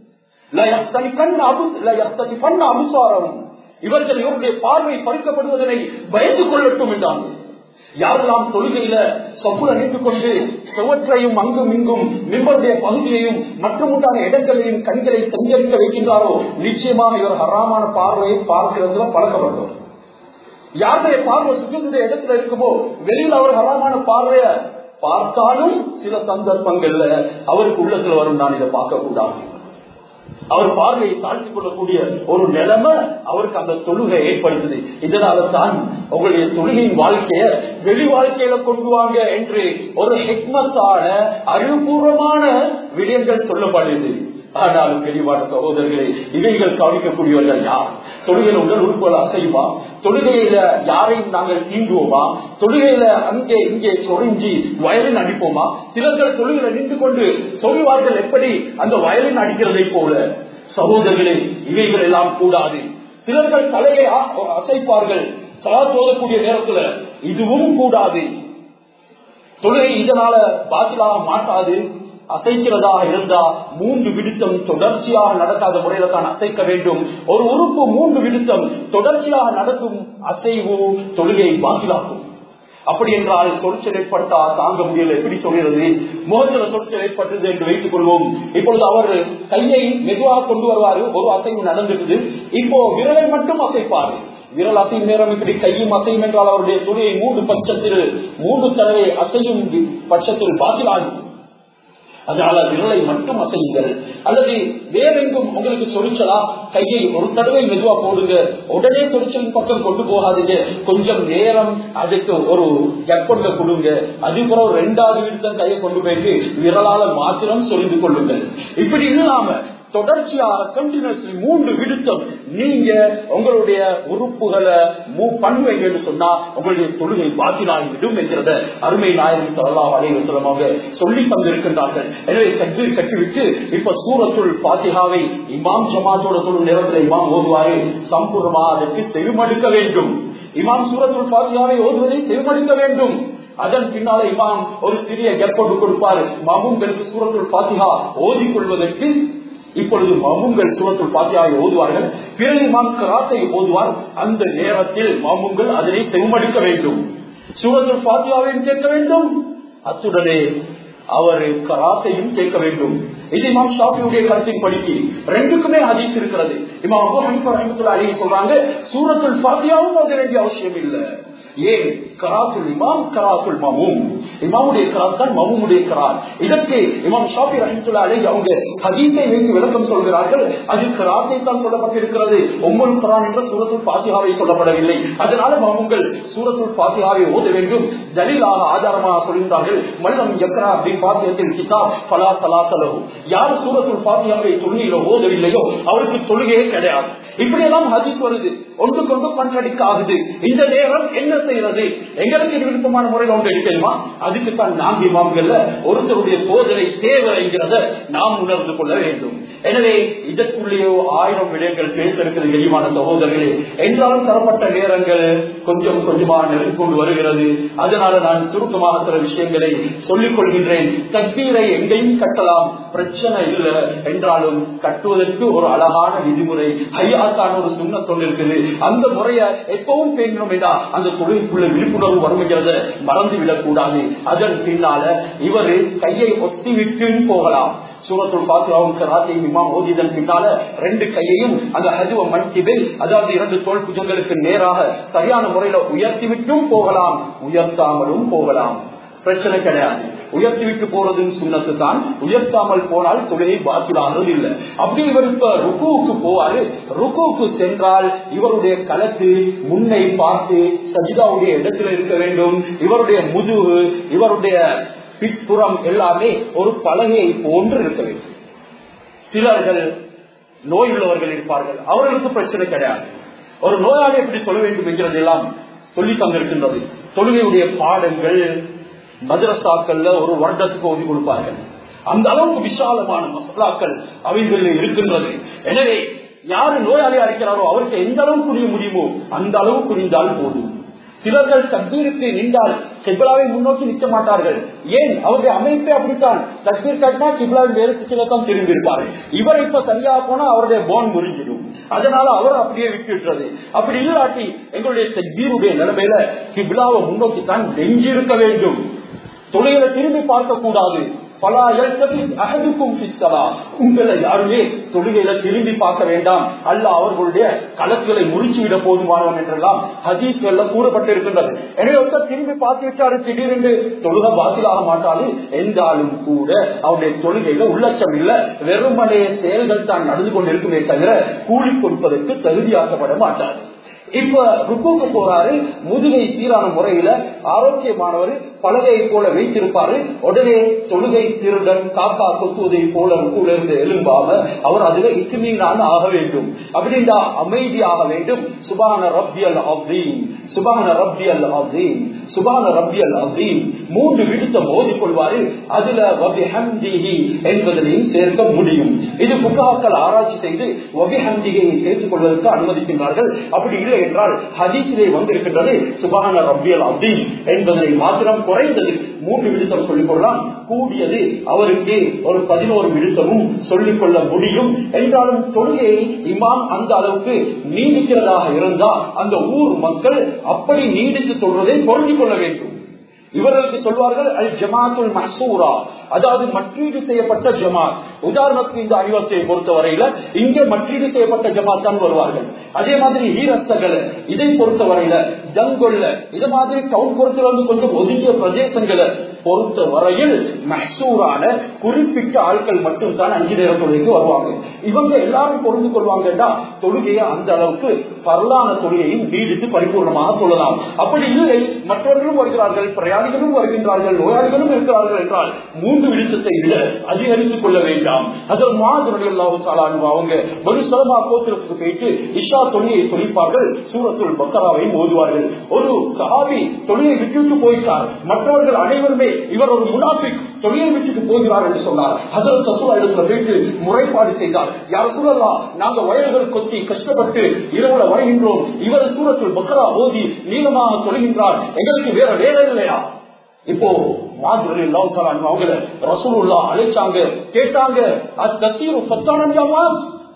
இவர்கள் இவருடைய பார்வை பறிக்கப்படுவதனை பயந்து கொள்ளட்டும் என்றாங்க யாரெல்லாம் தொழுகையில சொப்புல நின்று கொண்டு சுவற்றையும் அங்கும் இங்கும் மிம்பருடைய பகுதியையும் மற்றும் இடங்களையும் கண்களை சஞ்சரிக்க வைக்கின்றாரோ நிச்சயமாக இவர் ஹராமான பார்வையை பார்க்கிறதுல பழக்கப்பட்டோம் யாருடைய பார்வை சுற்றுடைய இடத்துல இருக்குமோ வெளியில் அவர் ஹராமான பார்வைய பார்த்தாலும் சில சந்தர்ப்பங்கள்ல அவருக்கு உள்ளத்துல வரும் நான் இதை பார்க்க கூடாது அவர் பார்வையை தாழ்த்திக் கொள்ளக்கூடிய ஒரு நிலைமை அவருக்கு அந்த தொழுகை ஏற்படுத்துது இதனால தான் உங்களுடைய தொழுகையின் வாழ்க்கைய வெளி வாழ்க்கையில கொண்டு வாங்க என்று ஒரு ஹெக்மத்தான அறிவுபூர்வமான விடயங்கள் சொல்லப்படுது ஆனாலும் தெளிவான சகோதரர்களே இவைகள் கவனிக்கக்கூடியவர்கள் யார் தொழுகையில் உடல் உறுப்புகள் அசையுமா தொழுகையில யாரையும் நாங்கள் தீண்டுவோமா தொழுகையில அங்கே இங்கே சொரிஞ்சி வயலின் அடிப்போமா சிலர்கள் தொழுகையில நின்று கொண்டு சொல்லுவார்கள் எப்படி அந்த வயலின் அடிக்கிறதை போல சகோதரர்களே இவைகள் எல்லாம் கூடாது சிலர்கள் தலையை அ- அசைப்பார்கள் தலா தோதக்கூடிய நேரத்துல இதுவும் கூடாது தொழுகை இதனால பாத்திலாக மாட்டாது அசைக்கிறதாக இருந்தா மூன்று விடுத்தம் தொடர்ச்சியாக நடக்காத முறையில தான் அசைக்க வேண்டும் ஒரு உறுப்பு மூன்று விடுத்தம் தொடர்ச்சியாக நடக்கும் அசைவு தொழுகையை பாத்திலாக்கும் அப்படி என்றால் சொற்சல் ஏற்பட்டா தாங்க முடியல எப்படி சொல்கிறது முகத்துல சொற்சல் ஏற்பட்டது என்று வைத்துக் கொள்வோம் இப்பொழுது அவர் கையை மெதுவாக கொண்டு வருவாரு ஒரு அசைவு நடந்துருது இப்போ விரலை மட்டும் அசைப்பாரு விரல் அசையும் நேரம் இப்படி கையும் அசையும் என்றால் அவருடைய துணியை மூன்று பட்சத்தில் மூன்று தடவை அசையும் பட்சத்தில் பாசிலாகும் அதனால விரலை மட்டும் அசையுங்கள் அல்லது வேற எங்கும் உங்களுக்கு சொரிச்சலா கையை ஒரு தடவை மெதுவா போடுங்க உடனே சொரிச்சலின் பக்கம் கொண்டு போகாதீங்க கொஞ்சம் நேரம் அதுக்கு ஒரு கற்பொண்ட கொடுங்க அதுக்கப்புறம் ஒரு ரெண்டாவது விடுத்தம் கையை கொண்டு போயிட்டு விரலால மாத்திரம் சொரிந்து கொள்ளுங்கள் இப்படி இல்லாம தொடர்ச்சியாக கண்டினியூஸ்லி மூன்று விடுத்தம் நீங்க உங்களுடைய உறுப்புகளை மூவ் பண்ணுவீங்க என்று சொன்னா உங்களுடைய தொழுகை பாத்தினாகிவிடும் என்கிறத அருமை நாயகம் சொல்லலாம் அலைய சொல்லமாக சொல்லி தந்திருக்கின்றார்கள் எனவே தக்பீர் கட்டிவிட்டு இப்ப சூரத்துள் பாத்திகாவை இமாம் ஜமாத்தோட சொல்லும் நேரத்தில் இமாம் ஓதுவாரு சம்பூர்ணமாக அதற்கு செவிமடுக்க வேண்டும் இமாம் சூரத்துள் பாத்தியாவை ஓதுவதை செவிமடுக்க வேண்டும் அதன் பின்னால இமாம் ஒரு சிறிய கெப்போடு கொடுப்பார் மாமுங்களுக்கு சூரத்துள் பாத்திகா ஓதிக் கொள்வதற்கு இப்பொழுது மாமுங்கள் சூரத்துள் பாத்தியாவை ஓதுவார்கள் பிறகு இமாம் கராத்தை ஓதுவார் அந்த நேரத்தில் மாமுங்கள் அதனை செவிமடுக்க வேண்டும் சூரத்துள் பாத்தியாவையும் கேட்க வேண்டும் அத்துடனே அவர் கராத்தையும் கேட்க வேண்டும் இது இமாம் ஷாஃபியுடைய கருத்தின் படிக்கு ரெண்டுக்குமே ஹதீஸ் இருக்கிறது இமாம் அபு ஹனிஃபா ரஹ்மத்துல்லாஹி அலைஹி சொல்றாங்க சூரத்துல் ஃபாத்தியாவும் ஓத வேண்டிய அவசியம் இல்லை ஏன் கராத்துல் இமாம் கராத்துல் மமூம் இமாமுடைய கராத் தான் மமூமுடைய கராத் இதற்கு இமாம் ஷாஃபி ரஹ்மத்துல்லாஹி அலைஹி அவங்க ஹதீஸை வைத்து விளக்கம் சொல்கிறார்கள் அது கராத்தை தான் சொல்லப்பட்டிருக்கிறது உம்முல் குரான் என்ற சூரத்துல் ஃபாத்தியாவை சொல்லப்படவில்லை அதனால மமூங்கள் சூரத்துல் ஃபாத்தியாவை ஓத வேண்டும் தலிலாக ஆதாரமாக சொல்கின்றார்கள் மல்லம் யக்ரா அப்படி பாத்தியத்தில் கிதாப் பலா சலாத்தலகு யார் சூரத்துல் பாத்தியாவை தொழுகையில ஓதவில்லையோ அவருக்கு தொழுகையே கிடையாது இப்படியெல்லாம் ஹதீஸ் வருது ஒன்று கொண்டு கண்ட்ரடிக் ஆகுது இந்த நேரம் என்ன செய்யறது எங்களுக்கு இது விருப்பமான முறையில் ஒன்று எடுக்கணுமா அதுக்கு தான் நாம் இமாம்கள்ல ஒருத்தருடைய போதனை தேவைங்கிறத நாம் உணர்ந்து கொள்ள வேண்டும் எனவே இதற்குள்ளேயோ ஆயிரம் விடயங்கள் பேச இருக்கிறது எளிமான சகோதரர்களே என்றாலும் தரப்பட்ட நேரங்கள் கொஞ்சம் கொஞ்சமாக நெருங்கி கொண்டு வருகிறது அதனால நான் சுருக்கமாக சில விஷயங்களை சொல்லிக் கொள்கின்றேன் தக்பீரை எங்கேயும் கட்டலாம் பிரச்சனை இல்லை என்றாலும் கட்டுவதற்கு ஒரு அழகான விதிமுறை ஐயாத்தான ஒரு சுண்ண தொழில் இருக்குது அந்த முறையை எப்பவும் பேசணும் என்றா அந்த தொழிலுக்குள்ள விழிப்புணர்வு வருகிறது மறந்து விடக்கூடாது அதன் பின்னால இவரு கையை ஒத்தி விட்டு போகலாம் சூரத்துள் பாத்தியாவும் கராத்தையும் இமாம் ஓதியதன் பின்னால ரெண்டு கையையும் அந்த ஹஜுவ மன்கிபில் அதாவது இரண்டு தோல் புஜங்களுக்கு நேராக சரியான முறையில உயர்த்தி விட்டும் போகலாம் உயர்த்தாமலும் போகலாம் பிரச்சனை கிடையாது உயர்த்தி விட்டு போறதுன்னு சுண்ணத்து தான் உயர்த்தாமல் போனால் தொழிலை பாத்திலாகிறது இல்லை அப்படி இவர் இப்ப ருக்குவுக்கு போவாரு ருக்குவுக்கு சென்றால் இவருடைய கலத்து முன்னை பார்த்து சஜிதாவுடைய இடத்துல இருக்க வேண்டும் இவருடைய முதுகு இவருடைய பிற்புறம் எல்லாமே ஒரு பலகையை போன்று இருக்க வேண்டும் சிலர்கள் நோய் உள்ளவர்கள் இருப்பார்கள் அவர்களுக்கு பிரச்சனை கிடையாது ஒரு நோயாளி எப்படி சொல்ல வேண்டும் என்கிறது எல்லாம் சொல்லி தந்திருக்கின்றது தொழுகையுடைய பாடங்கள் மதரசாக்கள்ல ஒரு வருடத்துக்கு ஓதி கொடுப்பார்கள் அந்த அளவுக்கு விசாலமான மசாலாக்கள் அவைகளில் இருக்கின்றது எனவே யாரு நோயாளியா இருக்கிறாரோ அவருக்கு எந்த அளவு புரிய முடியுமோ அந்த அளவு புரிந்தால் போதும் சிலர்கள் தக்பீருக்கு நின்றால் கிப்லாவை முன்னோக்கி நிற்க மாட்டார்கள் ஏன் அவருடைய அமைப்பே அப்படித்தான் தக்பீர் கட்டினா கிப்லாவின் வேறு திசையில்தான் திரும்பி இருப்பாரு இவர் இப்ப சரியா போனா அவருடைய போன் முறிஞ்சிடும் அதனால அவர் அப்படியே விட்டுடுறது அப்படி இல்லாட்டி எங்களுடைய தக்பீருடைய நிலைமையில கிப்லாவை முன்னோக்கி தான் நெஞ்சிருக்க வேண்டும் தொழிலை திரும்பி பார்க்க கூடாது பலா அகதுக்கும் உங்களை யாருமே தொழுகையில திரும்பி பார்க்க வேண்டாம் அல்ல அவர்களுடைய கலக்குகளை முறிச்சு விட போதுமானவன் என்றெல்லாம் ஹதீஸ்ல கூறப்பட்டிருக்கின்றது எனவே ஒருத்தர் திரும்பி பார்த்து விட்டாரு திடீரென்று தொழுக பாத்திலாக மாட்டாது என்றாலும் கூட அவருடைய தொழுகையில உள்ளச்சம் இல்ல வெறுமனைய செயல்கள் தான் நடந்து கொண்டிருக்குமே தவிர கூலி கொடுப்பதற்கு தகுதியாக்கப்பட மாட்டார் இப்ப ருக்குக்கு போறாரு முதுகை சீரான முறையில ஆரோக்கியமானவர் பலகையை போல வைத்திருப்பாரு உடனே தொழுகை திருடன் காக்கா கொத்துவதை போல ருக்குல இருந்து எழும்பாம அவர் அதுல இத்துமீனான ஆக வேண்டும் அப்படின்னா அமைதியாக வேண்டும் சுபான ரப்பியல் அப்தீன் சுபான ரப்பியல் அப்தீன் சுபான ரப்பியல் அப்தீன் மூன்று விடுத்தம் மோதி கொள்வாரு அதுல வபிஹம்திஹி என்பதனையும் சேர்க்க முடியும் இது புகாக்கள் ஆராய்ச்சி செய்து வபிஹம்திகையை சேர்த்துக் கொள்வதற்கு அனுமதிக்கின்றார்கள் அப்படி இல்லை என்றால் ஹதீஸிலே வந்திருக்கின்றது சுபான ரப்பியல் அப்தீன் என்பதனை மாத்திரம் குறைந்தது மூன்று விடுத்தம் சொல்லிக் கொள்ளலாம் கூடியது அவருக்கு ஒரு பதினோரு விடுத்தமும் சொல்லிக் கொள்ள முடியும் என்றாலும் தொழுகையை இமாம் அந்த அளவுக்கு நீடிக்கிறதாக இருந்தால் அந்த ஊர் மக்கள் அப்படி நீடித்து சொல்வதை பொருந்திக் கொள்ள வேண்டும் இவர்களுக்கு சொல்வார்கள் அல் ஜமாத்துல் மசூரா அதாவது மற்றீடு செய்யப்பட்ட ஜமாத் உதாரணத்துக்கு இந்த அறிவத்தை பொறுத்தவரையில இங்க மற்றீடு செய்யப்பட்ட ஜமாத் தான் வருவார்கள் அதே மாதிரி ஈரத்தகளை இதை பொறுத்தவரையில ஜங்கொல்ல இது மாதிரி டவுன் பொறுத்தல வந்து கொஞ்சம் ஒதுங்கிய பிரதேசங்களை பொறுத்த வரையில் மசூரான குறிப்பிட்ட ஆட்கள் மட்டும் தான் அஞ்சு நேர தொழுகைக்கு வருவாங்க இவங்க எல்லாரும் பொருந்து கொள்வாங்கன்னா தொழுகையை அந்த அளவுக்கு பரலான தொழுகையும் நீடித்து பரிபூர்ணமாக சொல்லலாம் அப்படி இல்லை மற்றவர்களும் வருகிறார்கள் பிரயாணிகளும் வருகின்றார்கள் நோயாளிகளும் இருக்கிறார்கள் என்றால் மூன்று விழுத்தத்தை விட அதிகரித்துக் கொள்ள வேண்டாம் அதில் மாதிரி அவங்க ஒரு சலமா கோத்திரத்துக்கு போயிட்டு இஷா தொழிலை தொழிப்பார்கள் சூரத்துள் பக்கராவை ஓதுவார்கள் ஒரு சஹாபி தொழிலை விட்டுவிட்டு போயிட்டார் மற்றவர்கள் அனைவருமே இவர் ஒரு முனாபிக் தொழிலை விட்டுட்டு போகிறார் என்று சொன்னார் அதில் சசுரா இடத்துல போயிட்டு முறைப்பாடு செய்தார் யார் சூழலா நாங்க வயல்கள் கொத்தி கஷ்டப்பட்டு இரவுல வருகின்றோம் இவர் சூரத்துள் பக்கரா ஓதி நீளமாக தொழுகின்றார் எங்களுக்கு வேற வேலை இல்லையா இப்போ மாதிரி அவங்கள ரசூலுல்லா அழைச்சாங்க கேட்டாங்க அது தசீரு பத்தானஞ்சா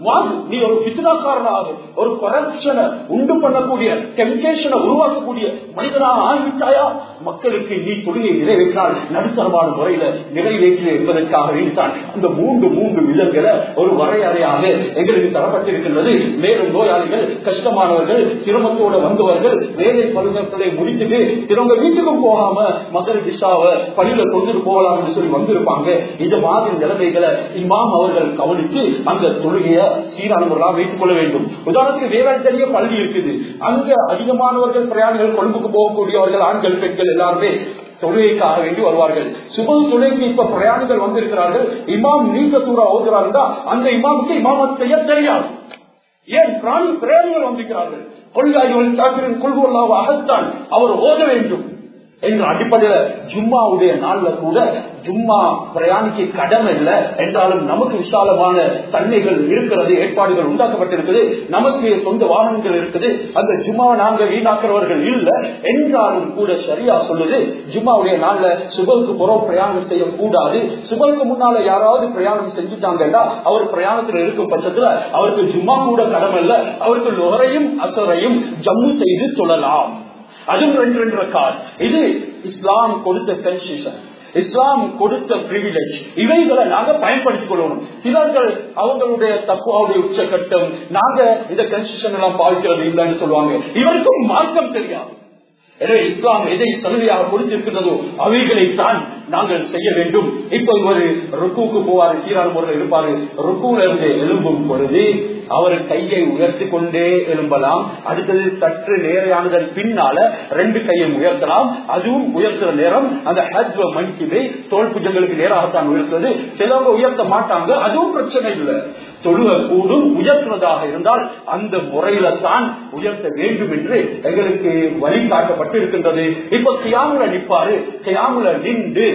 நீ ஒரு பித்னாக்காரனாக ஒரு கரப்ஷனை உண்டு பண்ணக்கூடிய டெம்டேஷனை உருவாக்கக்கூடிய மனிதனாக ஆகிவிட்டாயா மக்களுக்கு நீ தொழிலை நிறைவேற்றால் நடுத்தரமான முறையில நிறைவேற்று என்பதற்காக வேண்டித்தான் அந்த மூன்று மூன்று விதங்களை ஒரு வரையறையாக எங்களுக்கு தரப்பட்டிருக்கின்றது மேலும் நோயாளிகள் கஷ்டமானவர்கள் சிரமத்தோட வந்தவர்கள் வேலை பருவங்களை முடித்துட்டு சிறந்த வீட்டுக்கும் போகாம மகர திசாவை பள்ளியில கொண்டுட்டு போகலாம் என்று சொல்லி வந்திருப்பாங்க இந்த மாதிரி நிலைமைகளை இமாம் அவர்கள் கவனித்து அந்த தொழுகைய சீரான முறையாக வைத்துக் கொள்ள வேண்டும் உதாரணத்துக்கு வேளாண்தறிய பள்ளி இருக்குது அங்க அதிகமானவர்கள் பிரயாணிகள் கொழும்புக்கு போகக்கூடியவர்கள் ஆண்கள் பெண்கள் எல்லாருமே தொழுகைக்காக வேண்டி வருவார்கள் சுப தொழுகைக்கு இப்ப பிரயாணிகள் வந்திருக்கிறார்கள் இமாம் நீண்ட தூரம் ஓதுறாருந்தா அந்த இமாமுக்கு இமாமத் செய்ய தெரியாது ஏன் பிராணி பிரயாணிகள் வந்திருக்கிறார்கள் கொள்காய்கள் தாக்கிரின் கொள்கொள்ளாவ அகத்தான் அவர் ஓத வேண்டும் என்ற அடிப்படையில ஜும்மாவுடைய நாள்ல கூட ஜும்மா பிரயாணிக்கு கடமை இல்லை என்றாலும் நமக்கு விசாலமான தன்மைகள் இருக்கிறது ஏற்பாடுகள் உண்டாக்கப்பட்டிருக்குது நமக்கு சொந்த வாகனங்கள் இருக்குது அந்த ஜும்மாவை நாங்க வீணாக்குறவர்கள் இல்லை என்றாலும் கூட சரியா சொல்லுது ஜும்மாவுடைய நாள்ல சுபருக்கு புறம் பிரயாணம் செய்யக்கூடாது சுபருக்கு முன்னால யாராவது பிரயாணம் செஞ்சுட்டாங்கன்னா அவர் பிரயாணத்தில் இருக்கும் பட்சத்துல அவருக்கு ஜும்மா கூட கடமை இல்லை அவருக்கு லொரையும் அசரையும் ஜம்மு செய்து தொழலாம் அதுவும் ரெண்டு ரெண்டு ரக்கால் இது இஸ்லாம் கொடுத்த கன்ஸ்டியூஷன் இஸ்லாம் கொடுத்த பிரிவிலேஜ் இவைகளை நாங்க பயன்படுத்திக் கொள்ளணும் சிலர்கள் அவங்களுடைய தக்குவாவுடைய உச்சகட்டம் நாங்க இந்த கன்ஸ்டியூஷன் எல்லாம் பாவிக்கிறது இல்லைன்னு சொல்லுவாங்க இவருக்கும் மார்க்கம் தெரியாது எனவே இஸ்லாம் எதை சலுகையாக கொடுத்திருக்கிறதோ அவைகளைத்தான் நாங்கள் செய்ய வேண்டும் இப்ப ஒரு ருக்குவுக்கு போவாரு சீரான முறையில் இருப்பாரு ருக்குல இருந்து எழும்பும் பொழுது அவர் கையை உயர்த்தி கொண்டே எழும்பலாம் அடுத்தது சற்று நேரையானதன் பின்னால ரெண்டு கையை உயர்த்தலாம் அதுவும் உயர்த்துற நேரம் அந்த ஹஜ்வ மணிக்குமே தோல் புஜங்களுக்கு நேராகத்தான் உயர்த்துவது சிலவங்க உயர்த்த மாட்டாங்க அதுவும் பிரச்சனை இல்லை தொழுவ கூடும் உயர்த்துவதாக இருந்தால் அந்த முறையில தான் உயர்த்த வேண்டும் என்று எங்களுக்கு வழிகாட்டப்பட்டு இருக்கின்றது இப்ப கியாமுல நிற்பாரு கியாமுல நின்று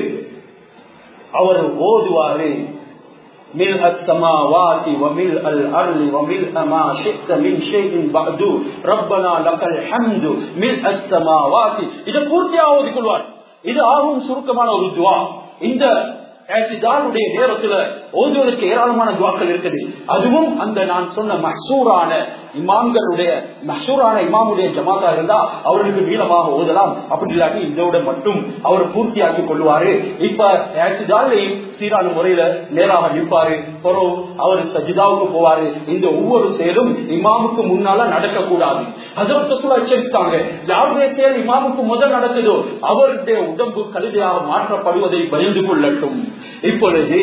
அவர் ஓதுவாரு ملء السماوات وملء الأرض وملء ما شئت من شيء بعد ربنا لك الحمد ملء السماوات இது பூர்த்தியாக ஓதிக்கொள்வார் இது ஆகும் சுருக்கமான ஒரு துவா இந்த ஏத்திதாருடைய நேரத்துல ஓதுவதற்கு ஏராளமான துவாக்கள் இருக்குது அதுவும் அந்த நான் சொன்ன மசூரான இமாம்களுடைய மசூரான இமாமுடைய ஜமாத்தா இருந்தா அவர்களுக்கு நீளமாக ஓதலாம் அப்படி இல்லாட்டி இதோட மட்டும் அவர் பூர்த்தியாக்கி கொள்வாரு இப்ப ஏத்திதாலையும் சீரான முறையில நேராக நிற்பாரு பிறகு அவர் சஜிதாவுக்கு போவாரு இந்த ஒவ்வொரு செயலும் இமாமுக்கு முன்னால நடக்கக்கூடாது அதற்கு சொல்ல எச்சரித்தாங்க யாருடைய செயல் இமாமுக்கு முதல் நடக்குதோ அவருடைய உடம்பு கழுதையாக மாற்றப்படுவதை பயந்து கொள்ளட்டும் இப்பொழுது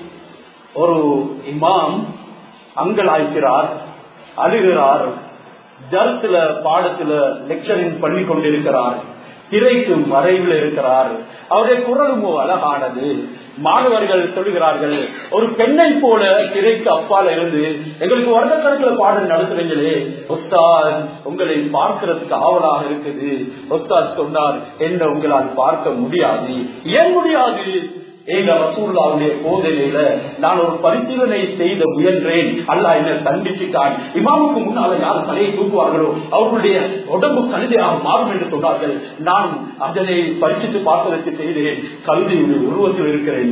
ஒரு இமாம் அங்கலாய்க்கிறார் அழுகிறார் ஜர்ஸ்ல பாடத்துல லெக்சரிங் பண்ணி கொண்டிருக்கிறார் திரைக்கு மறைவில் இருக்கிறார் அவருடைய குரலும் அழகானது மாணவர்கள் சொல்லுகிறார்கள் ஒரு பெண்ணை போல திரைக்கு அப்பால இருந்து எங்களுக்கு வருடக்கணக்கில் பாடல் நடத்துறீங்களே ஒஸ்தாத் உங்களை பார்க்கிறதுக்கு ஆவலாக இருக்குது ஒஸ்தாத் சொன்னார் என்ன உங்களால் பார்க்க முடியாது ஏன் முடியாது எங்க ரசூல்லாவுடைய போதனையில நான் ஒரு பரிசீலனை செய்த முயன்றேன் அல்ல என்ன தண்டிச்சுட்டான் இமாமுக்கு முன்னால யார் தலையை தூக்குவார்களோ அவர்களுடைய உடம்பு கழுதையாக மாறும் என்று சொன்னார்கள் நான் அதனை பரிசித்து பார்ப்பதற்கு செய்தேன் கழுதையுடைய உருவத்தில் இருக்கிறேன்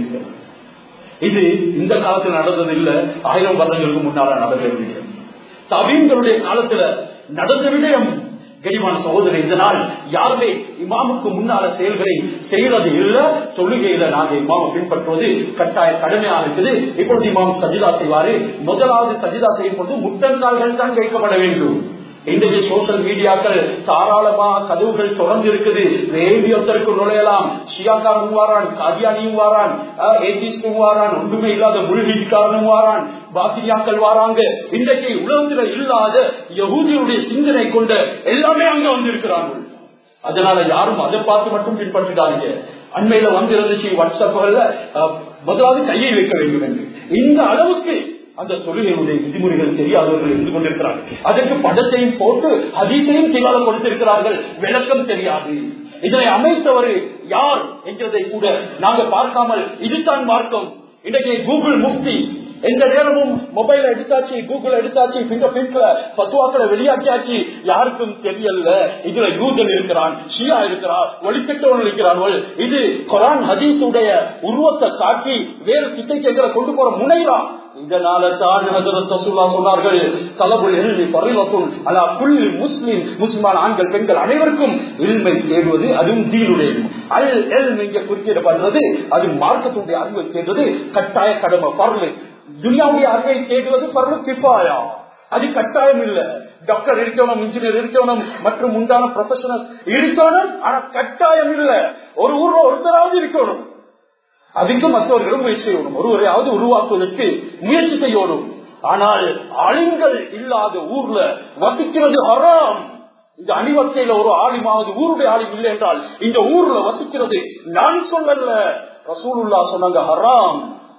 இது இந்த காலத்தில் நடந்தது இல்ல ஆயிரம் வருடங்களுக்கு முன்னால நடந்த விடயம் தவீன்களுடைய காலத்துல நடந்த விடயம் கனிவான சகோதரர் இதனால் யாருமே இமாமுக்கு முன்னால செயல்களை செய்யறது இல்ல தொழுகையில நாங்க இமாம பின்பற்றுவது கட்டாய கடமையாக இருக்குது இப்பொழுது இமாம் சஜிதா செய்வாரு முதலாவது சஜிதா செய்யும் பொழுது முட்டங்கால்கள் தான் வைக்கப்பட வேண்டும் இன்றைக்கு சோசியல் மீடியாக்கள் தாராளமா கதவுகள் தொடர்ந்து இருக்குது ரேடியோத்தருக்கு நுழையலாம் ஷியாக்காரனும் வாரான் காதியானியும் வாரான் ஏடிஸ்டும் வாரான் ஒன்றுமே இல்லாத முழுவீட்டுக்காரனும் வாரான் பாத்திரியாக்கள் வாராங்க இன்றைக்கு உலகத்துல இல்லாத யகூதியுடைய சிந்தனை கொண்ட எல்லாமே அங்க வந்திருக்கிறார்கள் அதனால யாரும் அதை பார்த்து மட்டும் பின்பற்றிட்டாங்க அண்மையில வந்து இருந்துச்சு வாட்ஸ்அப்ல முதலாவது கையை வைக்க வேண்டும் என்று இந்த அளவுக்கு அந்த தொழுகையுடைய விதிமுறைகள் தெரியாதவர்கள் இருந்து கொண்டிருக்கிறார்கள் அதற்கு படத்தையும் போட்டு அதிசையும் கீழால கொடுத்திருக்கிறார்கள் விளக்கம் தெரியாது இதனை அமைத்தவர் யார் என்கிறதை கூட நாங்க பார்க்காமல் இதுதான் மார்க்கம் இன்றைக்கு கூகுள் முக்தி எந்த நேரமும் மொபைல் எடுத்தாச்சு கூகுள் எடுத்தாச்சு பிங்க பின்ல பத்துவாக்களை வெளியாக்கியாச்சு யாருக்கும் தெரியல இதுல யூதன் இருக்கிறான் ஷியா இருக்கிறான் ஒளிக்கட்டவன் இருக்கிறார்கள் இது கொரான் ஹதீஸுடைய உருவத்தை காட்டி வேறு திசைக்கு எங்களை கொண்டு போற முனைறான் இதனால தான் சொன்னார்கள் தலபுல் எழுதி பரிவக்கும் அலா புல் முஸ்லிம் முஸ்லிமான ஆண்கள் பெண்கள் அனைவருக்கும் இல்மை தேடுவது அதுவும் தீனுடைய அல் எல் இங்க குறிப்பிடப்படுறது அது மார்க்கத்துடைய அறிவை தேடுவது கட்டாய கடமை பரவு துனியாவுடைய அறிவை தேடுவது பரவு கிப்பாயா அது கட்டாயம் இல்ல டாக்டர் இருக்கணும் இன்ஜினியர் இருக்கணும் மற்றும் உண்டான ப்ரொஃபஷனல் இருக்கணும் ஆனா கட்டாயம் இல்ல ஒரு ஊர்ல ஒருத்தராவது இருக்கணும் அதுக்கு மற்றவர்களும் முயற்சி செய்யணும் ஒருவரையாவது உருவாக்குவதற்கு முயற்சி செய்யணும் ஆனால் ஆளுங்கள் இல்லாத ஊர்ல வசிக்கிறது ஹராம் இந்த அணிவத்தையில ஒரு ஆலிமாவது ஊருடைய ஆளும் இல்லை என்றால் இந்த ஊர்ல வசிக்கிறது நான் சொல்லல ரசூலுல்லா சொன்னாங்க ஹராம்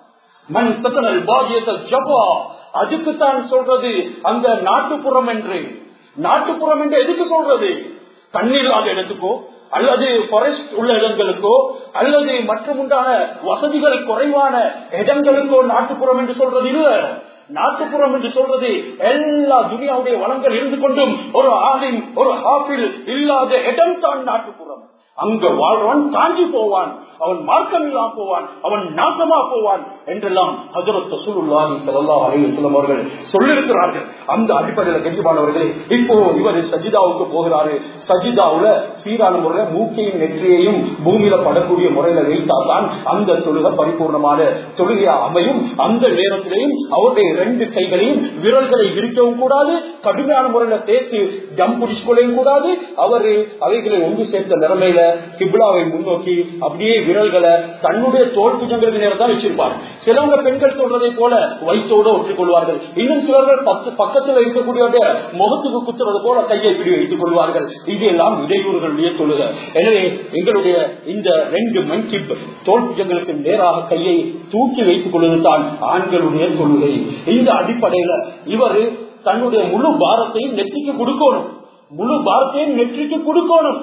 மண் சத்தனல் பாகியத்தை ஜபா அதுக்குத்தான் சொல்றது அந்த நாட்டுப்புறம் என்று நாட்டுப்புறம் என்று எதுக்கு சொல்றது தண்ணீர் இல்லாத இடத்துக்கோ அல்லது ஃபாரஸ்ட் உள்ள இடங்களுக்கோ அல்லது மற்றும் உண்டான வசதிகள் குறைவான இடங்களுக்கோ நாட்டுப்புறம் என்று சொல்றது இல்ல நாட்டுப்புறம் என்று சொல்றது எல்லா துனியாவுடைய வளங்கள் இருந்து கொண்டும் ஒரு ஆலிம் ஒரு ஹாஃபில் இல்லாத இடம் தான் நாட்டுப்புறம் அங்க வாழ்றவன் காஞ்சி போவான் அவன் மார்க்கம் இல்லாம போவான் அவன் நாசமா போவான் என்றெல்லாம் ஹசரத் ரசூலுல்லாஹி ஸல்லல்லாஹு அலைஹி வஸல்லம் அவர்கள் சொல்லியிருக்கிறார்கள் அந்த அடிப்படையில் கெட்டிமானவர்களே இப்போ இவர் சஜிதாவுக்கு போகிறாரு சஜிதாவுல சீரான முறையில மூக்கையும் நெற்றியையும் பூமியில படக்கூடிய முறையில வைத்தால்தான் அந்த தொழுகை பரிபூர்ணமான தொழுகையா அமையும் அந்த நேரத்திலையும் அவருடைய இரண்டு கைகளையும் விரல்களை விரிக்கவும் கூடாது கடுமையான முறையில சேர்த்து ஜம் பிடிச்சுக்கொள்ளவும் கூடாது அவரு அவைகளை ஒன்று சேர்த்த நிலைமையில கிப்லாவை முன்னோக்கி அப்படியே விரல்களை தன்னுடைய தோல் புஜங்களுக்கு நேரம் தான் வச்சிருப்பார் சிலவங்க பெண்கள் சொல்றதை போல வயிற்றோட ஒற்றுக்கொள்வார்கள் இன்னும் சிலர்கள் பத்து பக்கத்தில் இருக்கக்கூடிய முகத்துக்கு குத்துறது போல கையை இப்படி வைத்துக் கொள்வார்கள் இது எல்லாம் இடையூறுகளுடைய தொழுக எனவே எங்களுடைய இந்த ரெண்டு மன்கிப் தோல் புஜங்களுக்கு நேராக கையை தூக்கி வைத்துக் கொள்வதுதான் ஆண்களுடைய தொழுகை இந்த அடிப்படையில இவர் தன்னுடைய முழு பாரத்தையும் நெற்றிக்கு கொடுக்கணும் முழு பாரத்தையும் நெற்றிக்கு கொடுக்கணும்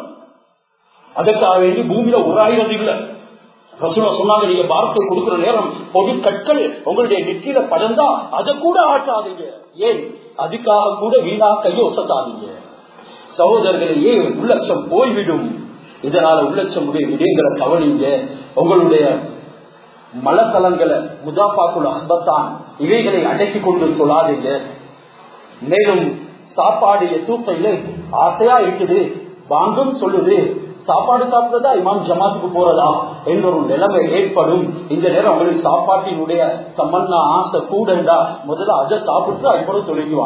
அதற்காக வேண்டி பூமியில உராயிறது இல்ல ரசூலா சொன்னாங்க நீங்க பாரத்தை கொடுக்கிற நேரம் பொது கற்கள் உங்களுடைய நெற்றியில படந்தா அதை கூட ஆட்டாதீங்க ஏன் அதுக்காக கூட வீணா கையை ஒசத்தாதீங்க சகோதரர்களே ஏன் உள்ளட்சம் போய்விடும் இதனால உள்ளட்சம் விடயங்களை கவனிங்க உங்களுடைய மலத்தலங்களை முதாப்பாக்குள்ள அன்பத்தான் இவைகளை அடக்கி கொண்டு சொல்லாதீங்க மேலும் சாப்பாடு தூக்கையில ஆசையா இருக்குது வாங்கும் சொல்லுது சாப்பாடு சாப்பிடுறதா இமாம் ஜமாத்துக்கு போறதா என்ற ஒரு நிலைமை ஏற்படும் இந்த நேரம் உங்களுக்கு சாப்பாட்டினுடைய தமன்னா ஆசை கூடண்டா முதல்ல அதை சாப்பிட்டு அதுபோல தொழுங்குவாங்க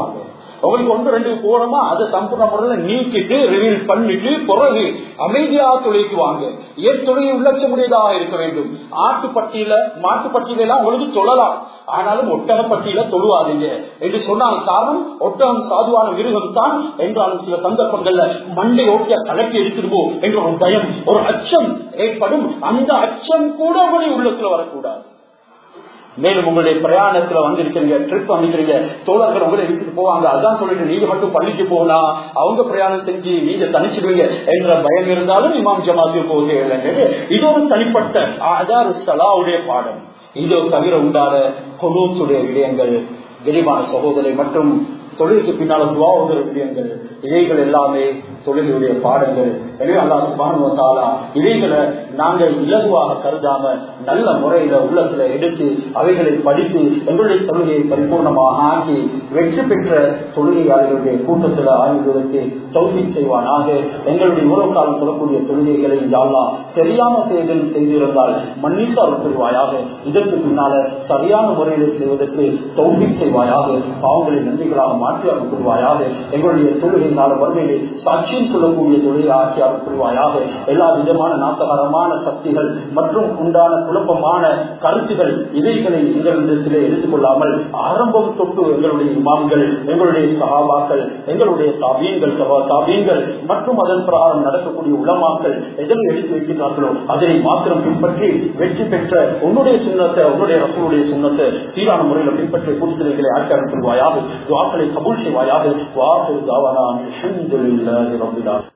உங்களுக்கு ஒன்று ரெண்டு போனோமா அதை சம்பூர்ண முறையில் நீக்கிட்டு ரிவீல் பண்ணிட்டு பிறகு அமைதியாக தொழிலுக்கு வாங்க ஏன் தொழிலை உள்ளட்சமுடையதாக இருக்க வேண்டும் ஆட்டுப்பட்டியில மாட்டுப்பட்டியில எல்லாம் உங்களுக்கு தொழலாம் ஆனாலும் ஒட்டகப்பட்டியில தொழுவாதீங்க என்று சொன்னால் காரணம் ஒட்டகம் சாதுவான மிருகம் தான் என்றாலும் சில சந்தர்ப்பங்கள்ல மண்டை ஓட்டிய கலக்கி எடுத்துடுமோ என்ற ஒரு பயம் ஒரு அச்சம் ஏற்படும் அந்த அச்சம் கூட உங்களுடைய உள்ளத்துல வரக்கூடாது மேலும் உங்களுடைய பிரயாணத்துல வந்திருக்கிறீங்க ட்ரிப் வந்திருக்கிறீங்க தோழர்கள் உங்களை வீட்டுக்கு போவாங்க அதான் சொல்லிட்டு நீங்க மட்டும் பள்ளிக்கு போனா அவங்க பிரயாணம் செஞ்சு நீங்க தனிச்சிடுவீங்க என்ற பயம் இருந்தாலும் இமாம் ஜமாத்து போகவே இல்லைங்கிறது இது ஒரு தனிப்பட்ட ஆதார் சலாவுடைய பாடம் இதோ தவிர உண்டான கொலூத்துடைய விடயங்கள் கரிமான சகோதரி மற்றும் தொழிலுக்கு பின்னால் துவாவுடைய விடயங்கள் இவைகள் எல்லாமே தொழிலுடைய பாடங்கள் எனவே அல்லா சுபானுவத்தாலா இவைகளை நாங்கள் இலகுவாக கருதாம நல்ல முறையில உள்ளத்துல எடுத்து அவைகளை படித்து எங்களுடைய தொழுகையை பரிபூர்ணமாக ஆக்கி வெற்றி பெற்ற தொழுகையாளர்களுடைய கூட்டத்தில் ஆய்வுவதற்கு தௌசி செய்வானாக எங்களுடைய உறவு காலம் சொல்லக்கூடிய தொழுகைகளை யாழ்லா தெரியாம செய்தல் செய்திருந்தால் மன்னித்து அவர் புரிவாயாக இதற்கு பின்னால சரியான முறையில் செய்வதற்கு தௌசி செய்வாயாக பாவங்களை நன்றிகளாக மாற்றி அவர் புரிவாயாக எங்களுடைய தொழுகையினால வறுமையை சாட்சியம் சொல்லக்கூடிய தொழிலை ஆட்சி அவர் புரிவாயாக எல்லா விதமான நாசகரமான சக்திகள் மற்றும் உண்டான குழப்பமான கருத்துகள் இவைகளை எங்களிடத்திலே எடுத்துக்கொள்ளாமல் ஆரம்பம் தொட்டு எங்களுடைய இமாம்கள் எங்களுடைய சகாபாக்கள் எங்களுடைய தாபீன்கள் தாபீன்கள் மற்றும் அதன் பிரகாரம் நடக்கக்கூடிய உளமாக்கள் எதனை எடுத்து வைக்கிறார்களோ அதனை மாத்திரம் பின்பற்றி வெற்றி பெற்ற உன்னுடைய சுண்ணத்தை உன்னுடைய ரசனுடைய சுண்ணத்தை சீரான முறையில் பின்பற்றி கூட்டுதலைகளை ஆட்சி அனுப்புவாயாக வாக்களை கபூல் செய்வாயாக வாக்கு தாவானா அல்ஹம்துலில்லாஹி ரப்பில் ஆலமீன்